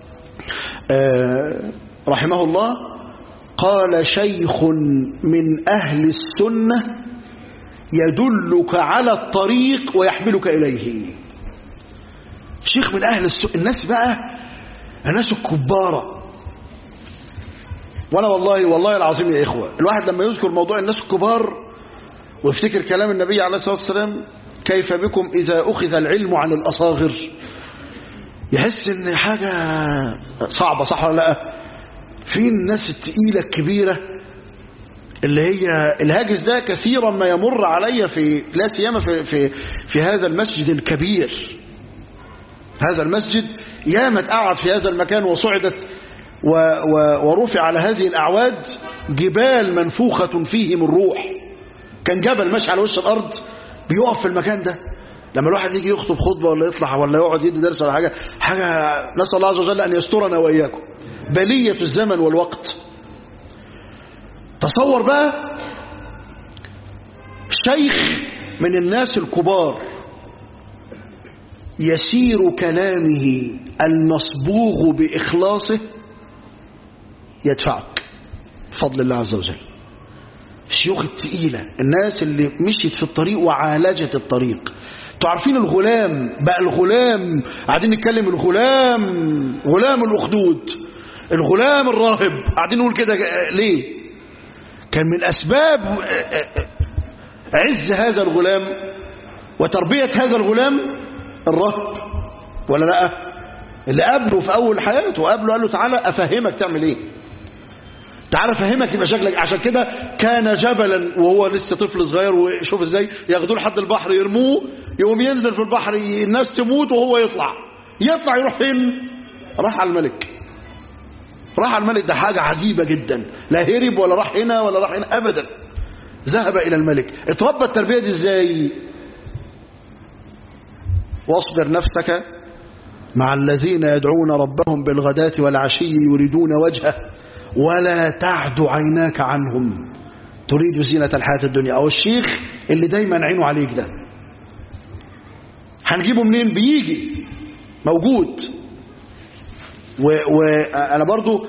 آه، رحمه الله قال شيخ من أهل السنة يدلك على الطريق ويحملك إليه شيخ من أهل السنة الناس بقى الناس الكبارة وانا والله والله العظيم يا اخوه الواحد لما يذكر موضوع الناس الكبار ويفتكر كلام النبي عليه الصلاه والسلام كيف بكم اذا اخذ العلم عن الاصاغر يحس ان حاجه صعبه صح ولا لا في الناس التقيله الكبيره اللي هي الهاجس ده كثيرا ما يمر علي في لا سيما في في في هذا المسجد الكبير هذا المسجد ياما اتقعد في هذا المكان وصعدت و و ورفع على هذه الأعواد جبال منفوخة فيه من روح كان جبل ماشي على وش الأرض بيقف في المكان ده لما الواحد يجي يخطب خطبة ولا يطلع ولا يقعد يدي درس ولا حاجة حاجة نسأل الله عز وجل أن يسترنا وإياكم بلية الزمن والوقت تصور بقى شيخ من الناس الكبار يسير كلامه المصبوغ بإخلاصه يدفعك بفضل الله عز وجل الشيوخ التقيلة الناس اللي مشيت في الطريق وعالجت الطريق انتوا عارفين الغلام بقى الغلام قاعدين نتكلم الغلام غلام الأخدود الغلام الراهب قاعدين نقول كده ليه كان من أسباب عز هذا الغلام وتربية هذا الغلام الرهب ولا لا اللي قابله في أول حياته قابله قال له تعالى أفهمك تعمل إيه تعالى افهمك يبقى شكلك عشان كده كان جبلا وهو لسه طفل صغير وشوف ازاي ياخدوه لحد البحر يرموه يقوم ينزل في البحر الناس تموت وهو يطلع يطلع يروح فين راح على الملك راح على الملك ده حاجة عجيبة جدا لا هرب ولا راح هنا ولا راح هنا ابدا ذهب الى الملك اتربى التربية دي ازاي واصبر نفسك مع الذين يدعون ربهم بالغداة والعشي يريدون وجهه ولا تعد عيناك عنهم تريد زينة الحياة الدنيا أو الشيخ اللي دايما عينه عليك ده هنجيبه منين بيجي موجود وانا برضو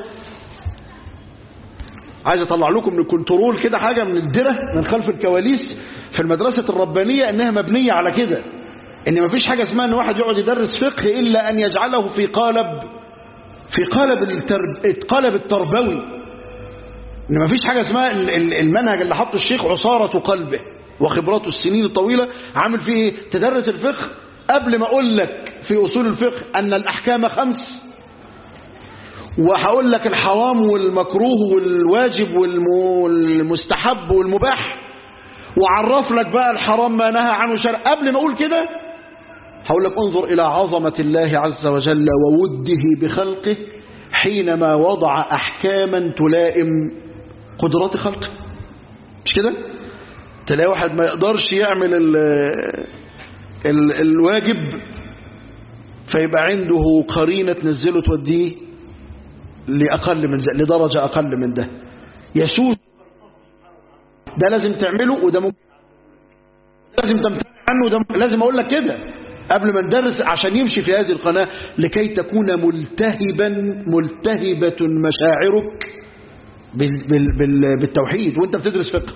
عايز اطلع لكم من الكنترول كده حاجة من الدرة من خلف الكواليس في المدرسة الربانية انها مبنية على كده ان مفيش حاجة اسمها ان واحد يقعد يدرس فقه الا ان يجعله في قالب في قالب الترب... القالب التربوي ان مفيش حاجة اسمها ال- ال- المنهج اللي حطه الشيخ عصارة قلبه وخبراته السنين الطويلة عامل فيه ايه تدرس الفقه قبل ما اقول لك في اصول الفقه ان الاحكام خمس وهقول لك الحرام والمكروه والواجب والم- والمستحب والمباح وعرف لك بقى الحرام ما نهى عنه شرع قبل ما اقول كده هقول لك انظر الى عظمة الله عز وجل ووده بخلقه حينما وضع احكاما تلائم قدرات خلقه مش كده تلاقي واحد ما يقدرش يعمل ال ال الواجب فيبقى عنده قرينة تنزله توديه لأقل من ذلك لدرجة أقل من ده يسود ده لازم تعمله وده ممكن لازم تمتنع عنه وده ممكن. لازم أقول لك كده قبل ما ندرس عشان يمشي في هذه القناة لكي تكون ملتهبا ملتهبة مشاعرك بال بال بال بالتوحيد وانت بتدرس فقه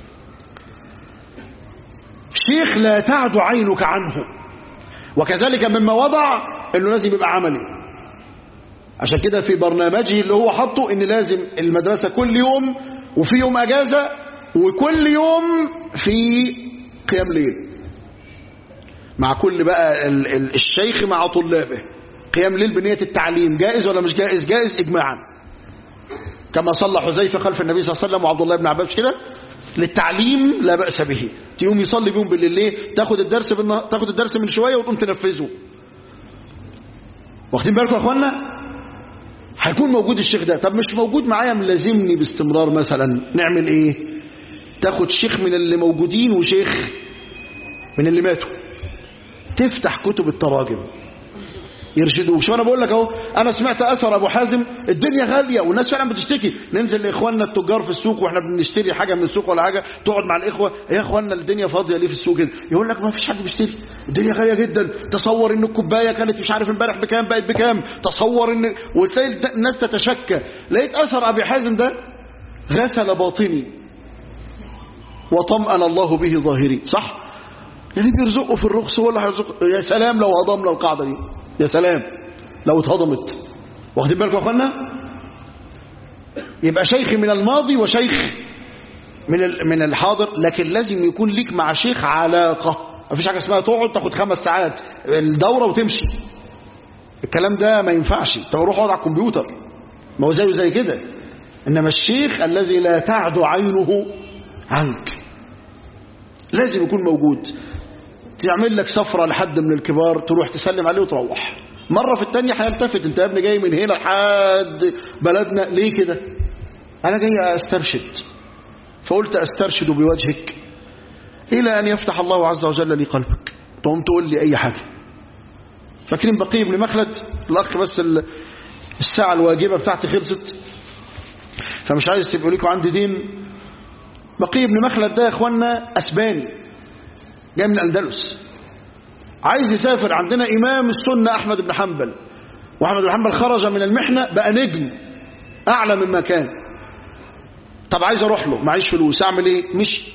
شيخ لا تعد عينك عنه وكذلك مما وضع انه لازم يبقى عملي عشان كده في برنامجه اللي هو حطه ان لازم المدرسة كل يوم وفي يوم اجازة وكل يوم في قيام ليل مع كل بقى ال- ال- الشيخ مع طلابه قيام ليل بنية التعليم جائز ولا مش جائز جائز اجماعا كما صلى حذيفة خلف النبي صلى الله عليه وسلم وعبد الله بن عباس كده للتعليم لا بأس به تقوم يصلي بيهم بالليل ليه تاخد الدرس بالنهار تاخد الدرس من شوية وتقوم تنفذه واخدين بالكم يا اخوانا هيكون موجود الشيخ ده طب مش موجود معايا ملازمني باستمرار مثلا نعمل ايه تاخد شيخ من اللي موجودين وشيخ من اللي ماتوا تفتح كتب التراجم يرشدوك شو انا بقول لك اهو انا سمعت اثر ابو حازم الدنيا غاليه والناس فعلا بتشتكي ننزل لاخواننا التجار في السوق واحنا بنشتري حاجه من السوق ولا حاجه تقعد مع الاخوه يا اخواننا الدنيا فاضيه ليه في السوق كده يقول لك ما فيش حد بيشتري الدنيا غاليه جدا تصور ان الكوبايه كانت مش عارف امبارح بكام بقت بكام تصور ان وتلاقي الناس تتشكى لقيت اثر ابي حازم ده غسل باطني وطمأن الله به ظاهري صح يعني بيرزقه في الرخص هو اللي هيرزقه يا سلام لو هضمنا القاعده دي يا سلام لو اتهضمت واخدين بالكم يا اخوانا يبقى شيخ من الماضي وشيخ من ال- من الحاضر لكن لازم يكون ليك مع شيخ علاقه مفيش حاجه اسمها تقعد تاخد خمس ساعات الدوره وتمشي الكلام ده ما ينفعش طب روح اقعد على الكمبيوتر ما هو زيه زي كده انما الشيخ الذي لا تعد عينه عنك لازم يكون موجود تعمل لك سفرة لحد من الكبار تروح تسلم عليه وتروح مرة في التانية هيلتفت انت يا ابني جاي من هنا لحد بلدنا ليه كده انا جاي استرشد فقلت استرشد بوجهك الى ان يفتح الله عز وجل لي قلبك تقوم تقول لي اي حاجة فاكرين بقي بن مخلد الاخ بس ال- الساعة الواجبة بتاعتي خلصت فمش عايز تبقوا لكم عندي دين بقي بن مخلد ده يا اخوانا اسباني جاي من الاندلس عايز يسافر عندنا امام السنه احمد بن حنبل واحمد بن حنبل خرج من المحنه بقى نجم اعلى مما كان طب عايز اروح له معيش فلوس اعمل ايه مشي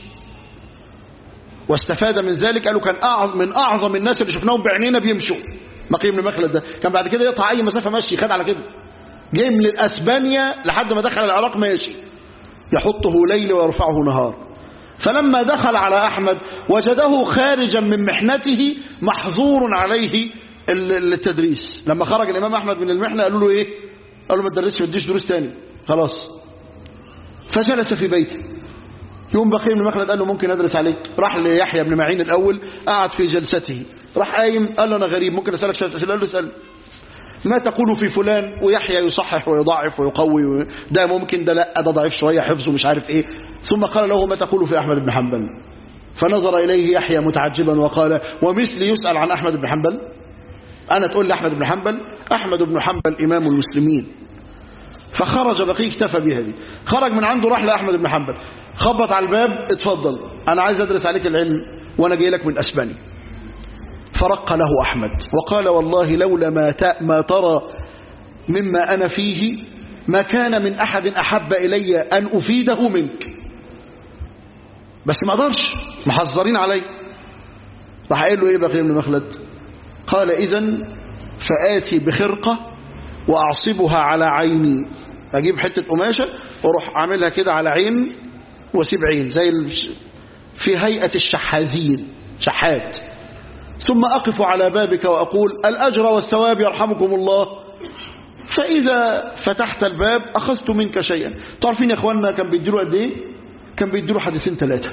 واستفاد من ذلك قالوا كان أعظم من اعظم الناس اللي شفناهم بعينينا بيمشوا مقيم بن مخلد ده كان بعد كده يقطع اي مسافه ماشي خد على كده جاي من اسبانيا لحد ما دخل العراق ماشي يحطه ليل ويرفعه نهار فلما دخل على أحمد وجده خارجا من محنته محظور عليه ال- التدريس لما خرج الإمام أحمد من المحنة قالوا له إيه قالوا ما تدرسش ما تديش دروس تاني خلاص فجلس في بيته يوم بقي بن مخلد قال له ممكن أدرس عليك راح ليحيى بن معين الأول قعد في جلسته راح قايم قال له أنا غريب ممكن أسألك شوية أسئلة قال له اسأل ما تقول في فلان ويحيى يصحح ويضعف ويقوي و- ده ممكن ده لا ده ضعيف شوية حفظه مش عارف ايه ثم قال له ما تقول في أحمد بن حنبل فنظر إليه يحيى متعجبا وقال ومثلي يسأل عن أحمد بن حنبل أنا تقول لي أحمد بن حنبل أحمد بن حنبل إمام المسلمين فخرج بقي اكتفى بها دي خرج من عنده راح لأحمد بن حنبل خبط على الباب اتفضل أنا عايز أدرس عليك العلم وأنا جاي لك من أسبانيا فرق له أحمد وقال والله لولا ما, ت- ما ترى مما أنا فيه ما كان من أحد أحب إلي أن أفيده منك بس ما أقدرش محذرين علي راح قايل له إيه بقي بن مخلد قال إذا فآتي بخرقة وأعصبها على عيني أجيب حتة قماشة وأروح عاملها كده على عين واسيب عين زي الش- في هيئة الشحاذين شحات ثم أقف على بابك وأقول الأجر والثواب يرحمكم الله فإذا فتحت الباب أخذت منك شيئا تعرفين يا إخواننا كان بيديله قد إيه كان بيديله حديثين ثلاثة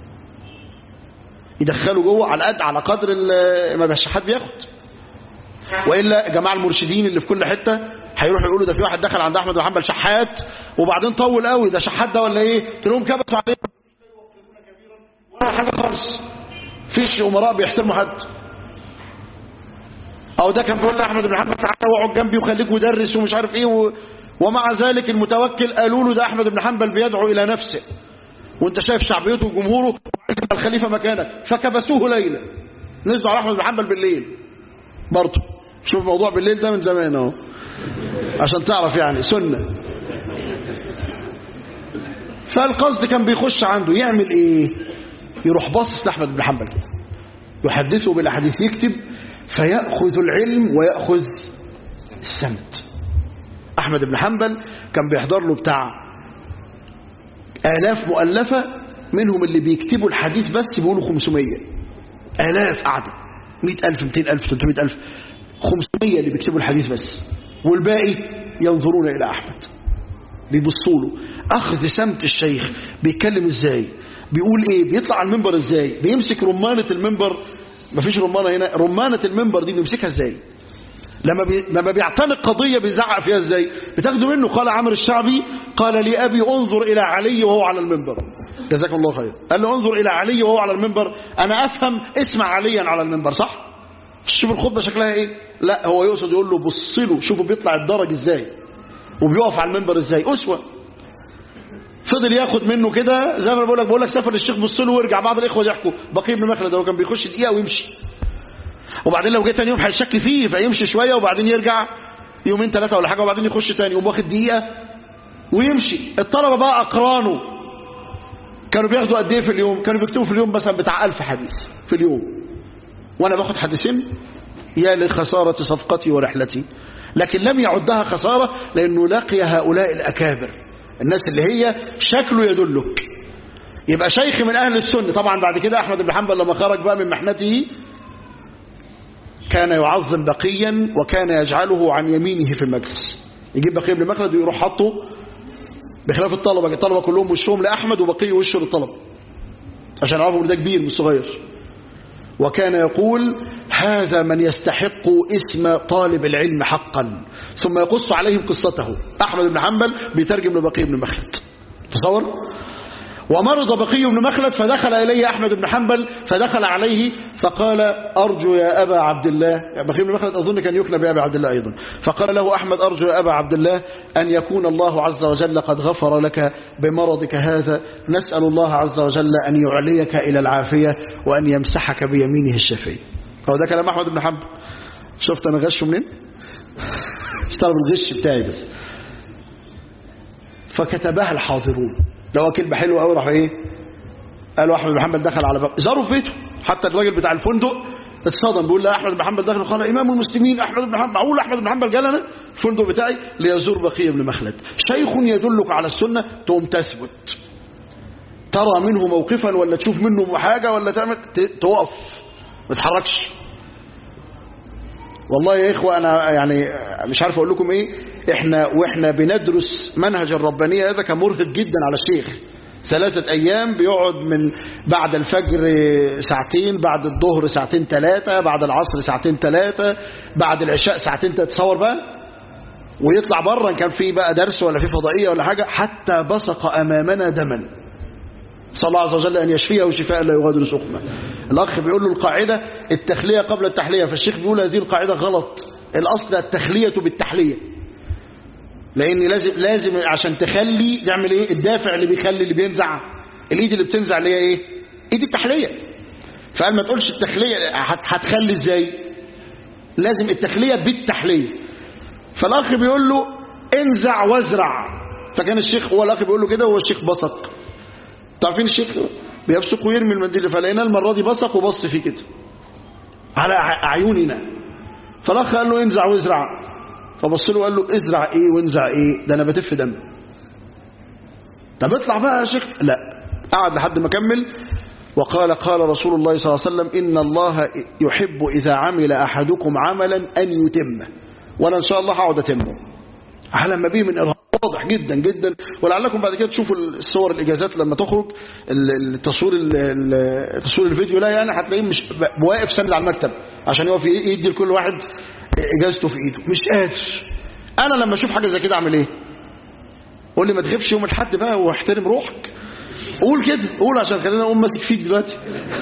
يدخلوا جوه على قد على قدر ال- ما بقاش حد بياخد والا جماعه المرشدين اللي في كل حته هيروحوا يقولوا ده في واحد دخل عند احمد بن حنبل شحات وبعدين طول قوي ده شحات ده ولا ايه تلاقيهم كبسوا عليه ولا حاجه خالص فيش امراء بيحترموا حد او ده كان بيقول لاحمد بن حنبل تعالى واقعد جنبي وخليك مدرس ومش عارف ايه و... ومع ذلك المتوكل قالوا له ده احمد بن حنبل بيدعو الى نفسه وانت شايف شعبيته وجمهوره وعايز يبقى الخليفه مكانك فكبسوه ليلا نزلوا على احمد بن حنبل بالليل برضه شوف موضوع بالليل ده من زمان اهو عشان تعرف يعني سنه فالقصد كان بيخش عنده يعمل ايه يروح باصص لاحمد بن حنبل كده يحدثه بالاحاديث يكتب فياخذ العلم وياخذ السمت احمد بن حنبل كان بيحضر له بتاع آلاف مؤلفة منهم اللي بيكتبوا الحديث بس بيقولوا 500 آلاف قاعدة 100000 200000 300000 500 اللي بيكتبوا الحديث بس والباقي ينظرون إلى أحمد بيبصوا له أخذ سمت الشيخ بيتكلم إزاي بيقول إيه بيطلع على المنبر إزاي بيمسك رمانة المنبر مفيش رمانة هنا رمانة المنبر دي بيمسكها إزاي لما بي... لما بيعتنق قضيه بيزعق فيها ازاي بتاخدوا منه قال عمرو الشعبي قال لي ابي انظر الى علي وهو على المنبر جزاكم الله خير قال له انظر الى علي وهو على المنبر انا افهم اسمع عليا على المنبر صح شوف الخطبه شكلها ايه لا هو يقصد يقول له بص له شوفوا بيطلع الدرج ازاي وبيقف على المنبر ازاي اسوه فضل ياخد منه كده زي ما أنا بقول لك بقول لك سافر الشيخ بص له ويرجع بعض الاخوه يحكوا بقي بن مخلد هو كان بيخش دقيقه ويمشي وبعدين لو جه تاني يوم هيشك فيه فيمشي شويه وبعدين يرجع يومين ثلاثه ولا حاجه وبعدين يخش تاني يقوم واخد دقيقه ويمشي الطلبه بقى اقرانه كانوا بياخدوا قد ايه في اليوم كانوا بيكتبوا في اليوم مثلا بتاع 1000 حديث في اليوم وانا باخد حديثين يا لخساره صفقتي ورحلتي لكن لم يعدها خساره لانه لقي هؤلاء الاكابر الناس اللي هي شكله يدلك يبقى شيخ من اهل السنه طبعا بعد كده احمد بن حنبل لما خرج بقى من محنته كان يعظم بقيا وكان يجعله عن يمينه في المجلس يجيب بقي بن مخلد ويروح حاطه بخلاف الطلبة الطلبة كلهم وشهم لأحمد وبقي وشه للطلبة عشان يعرفوا ان ده كبير مش صغير وكان يقول هذا من يستحق اسم طالب العلم حقا ثم يقص عليهم قصته أحمد بن حنبل بيترجم لبقي بن مخلد تصور ومرض بقي بن مخلد فدخل إليه أحمد بن حنبل فدخل عليه فقال أرجو يا أبا عبد الله بقي بن مخلد أظن كان يكنى بأبي عبد الله أيضا فقال له أحمد أرجو يا أبا عبد الله أن يكون الله عز وجل قد غفر لك بمرضك هذا نسأل الله عز وجل أن يعليك إلى العافية وأن يمسحك بيمينه الشفي هو ده كلام أحمد بن حنبل شفت أنا غشه منين اشترب الغش بتاعي بس فكتبها الحاضرون لو كلمه حلوه قوي راح ايه قالوا احمد بن حنبل دخل على باب زاروا في بيته حتى الراجل بتاع الفندق اتصدم بيقول لا احمد بن حنبل دخل قال امام المسلمين احمد بن حنبل معقول احمد بن حنبل جالنا الفندق بتاعي ليزور بقيه بن مخلد شيخ يدلك على السنه تقوم تثبت ترى منه موقفا ولا تشوف منه حاجه ولا تعمل توقف ما تتحركش والله يا اخوه انا يعني مش عارف اقول لكم ايه احنا واحنا بندرس منهج الربانيه هذا كان مرهق جدا على الشيخ ثلاثة أيام بيقعد من بعد الفجر ساعتين بعد الظهر ساعتين ثلاثة بعد العصر ساعتين ثلاثة بعد العشاء ساعتين تتصور بقى ويطلع بره إن كان في بقى درس ولا في فضائية ولا حاجة حتى بصق أمامنا دما صلى الله عز وجل أن يشفيه شفاء لا يغادر سقما الأخ بيقول له القاعدة التخلية قبل التحلية فالشيخ بيقول هذه القاعدة غلط الأصل التخلية بالتحلية لأن لازم لازم عشان تخلي تعمل إيه الدافع اللي بيخلي اللي بينزع الإيد اللي بتنزع اللي هي إيه إيد التحلية فقال ما تقولش التخلية هتخلي إزاي لازم التخلية بالتحلية فالاخ بيقول له انزع وازرع فكان الشيخ هو الاخ بيقول له كده وهو الشيخ بصق تعرفين الشيخ بيبصق ويرمي المنديل فلقيناه المره دي بصق وبص فيه كده على اعيننا فالاخ قال له انزع وازرع فبص له وقال له ازرع ايه وانزع ايه ده انا بتف دم طب اطلع بقى يا شيخ لا قعد لحد ما كمل وقال قال رسول الله صلى الله عليه وسلم إن الله يحب إذا عمل أحدكم عملا أن يتمه وأنا إن شاء الله هقعد أتمه على ما به من إرهاب واضح جدا جدا ولعلكم بعد كده تشوفوا الصور الإجازات لما تخرج التصوير تصوير الفيديو لا يعني هتلاقيه مش واقف سند على المكتب عشان يقف يدي لكل واحد إجازته في إيده مش قادر أنا لما أشوف حاجة زي كده أعمل إيه؟ قول لي ما تغيبش يوم الحد بقى واحترم روحك قول كده قول عشان خلينا اقوم ماسك فيك دلوقتي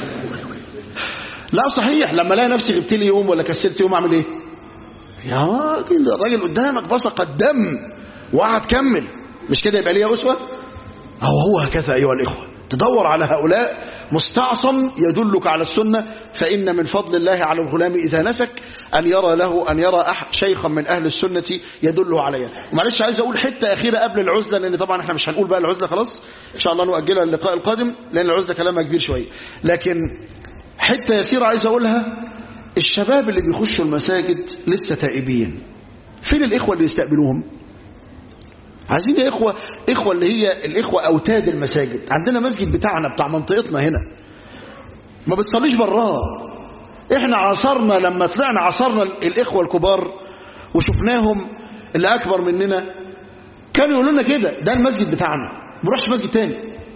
لا صحيح لما الاقي نفسي غبت لي يوم ولا كسلت يوم اعمل ايه يا راجل الراجل قدامك بصق الدم وقعد كمل مش كده يبقى ليا اسوه او هو هكذا ايها الاخوه تدور على هؤلاء مستعصم يدلك على السنة فإن من فضل الله على الغلام إذا نسك أن يرى له أن يرى شيخا من أهل السنة يدله عليها ومعلش عايز أقول حتة أخيرة قبل العزلة لأن طبعا احنا مش هنقول بقى العزلة خلاص إن شاء الله نؤجلها اللقاء القادم لأن العزلة كلامها كبير شوية لكن حتة يسيرة عايز أقولها الشباب اللي بيخشوا المساجد لسه تائبين فين الإخوة اللي يستقبلوهم عايزين يا إخوة إخوة اللي هي الإخوة أوتاد المساجد عندنا مسجد بتاعنا بتاع منطقتنا هنا ما بتصليش براه احنا عصرنا لما طلعنا عصرنا الإخوة الكبار وشفناهم اللي أكبر مننا كانوا يقولوا لنا كده ده المسجد بتاعنا ما نروحش مسجد تاني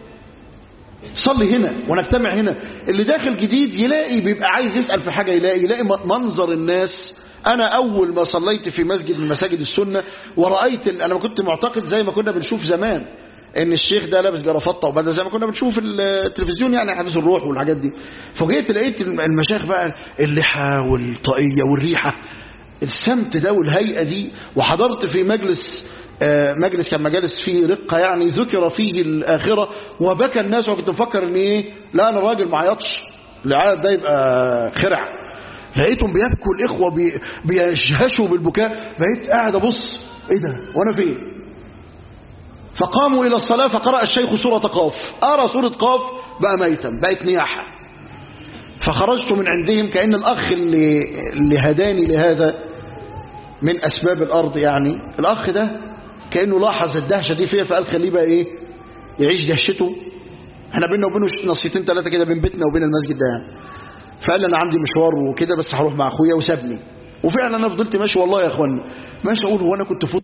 صلي هنا ونجتمع هنا اللي داخل جديد يلاقي بيبقى عايز يسأل في حاجة يلاقي يلاقي منظر الناس أنا أول ما صليت في مسجد من مساجد السنة ورأيت أنا ما كنت معتقد زي ما كنا بنشوف زمان ان الشيخ ده لابس جرافطه وبدا زي ما كنا بنشوف التلفزيون يعني حديث الروح والحاجات دي فجيت لقيت المشايخ بقى اللحى والطاقيه والريحه السمت ده والهيئه دي وحضرت في مجلس مجلس كان مجالس فيه رقة يعني ذكر فيه الآخرة وبكى الناس وكنت مفكر ان ايه لا انا راجل ما عيطش العياط ده يبقى خرع لقيتهم بيبكوا الإخوة بي بيشهشوا بالبكاء بقيت قاعد أبص ايه ده وانا فين فقاموا إلى الصلاة فقرأ الشيخ سورة قاف أرى سورة قاف بقى ميتا بقت نياحة فخرجت من عندهم كأن الأخ اللي, اللي هداني لهذا من أسباب الأرض يعني الأخ ده كأنه لاحظ الدهشة دي فيها فقال خليه بقى إيه يعيش دهشته احنا بينا وبينه نصيتين ثلاثة كده بين بيتنا وبين المسجد ده يعني فقال لي أنا عندي مشوار وكده بس هروح مع أخويا وسابني وفعلا أنا فضلت ماشي والله يا أخوان ماشي أقول هو أنا كنت فوت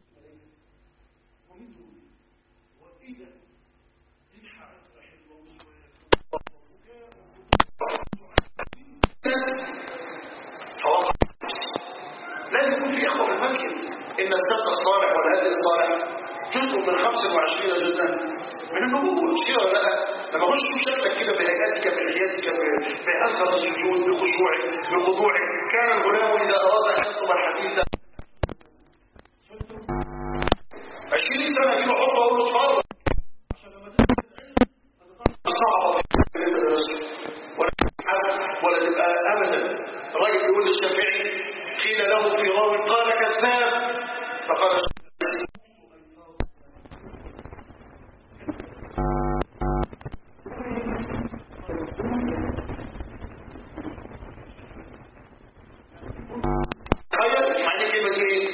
لازم يكون في إخوة في المسجد إن السبت الصالح والهدي الصالح جزء من 25 جزءا من النبوة مش كده ولا لا؟ لما اخش اشوف شكلك كده بهيئتك بحياتك بأثر السجود بخشوعك بخضوعك كان الغلام إذا أراد أن يطلب الحديث 20 سنة كده حطه أقول له اتفضل صعبة ولا تبقى أبدا الراجل يقول للشافعي قيل له في راوي قال كذاب فقال تخيل يعني كلمة ايه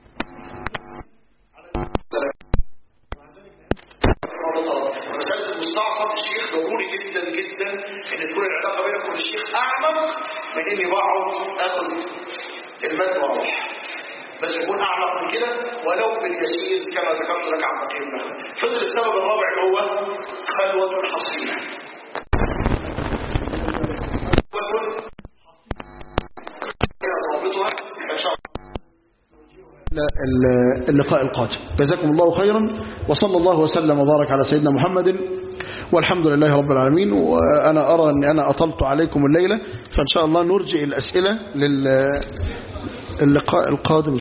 مسألة المستعصب الشيخ ضروري جدا جدا ان تكون العلاقة بينك وبين الشيخ اعمق من اني بقعد اخد المال واروح بس يكون اعمق من كده ولو باليسير كما ذكرت لك عن بقيه المال فضل السبب الرابع اللي هو خلوة حصينة اللقاء القادم جزاكم الله خيرا وصلى الله وسلم وبارك على سيدنا محمد والحمد لله رب العالمين وأنا أرى أن أنا أطلت عليكم الليلة فإن شاء الله نرجع الأسئلة للقاء القادم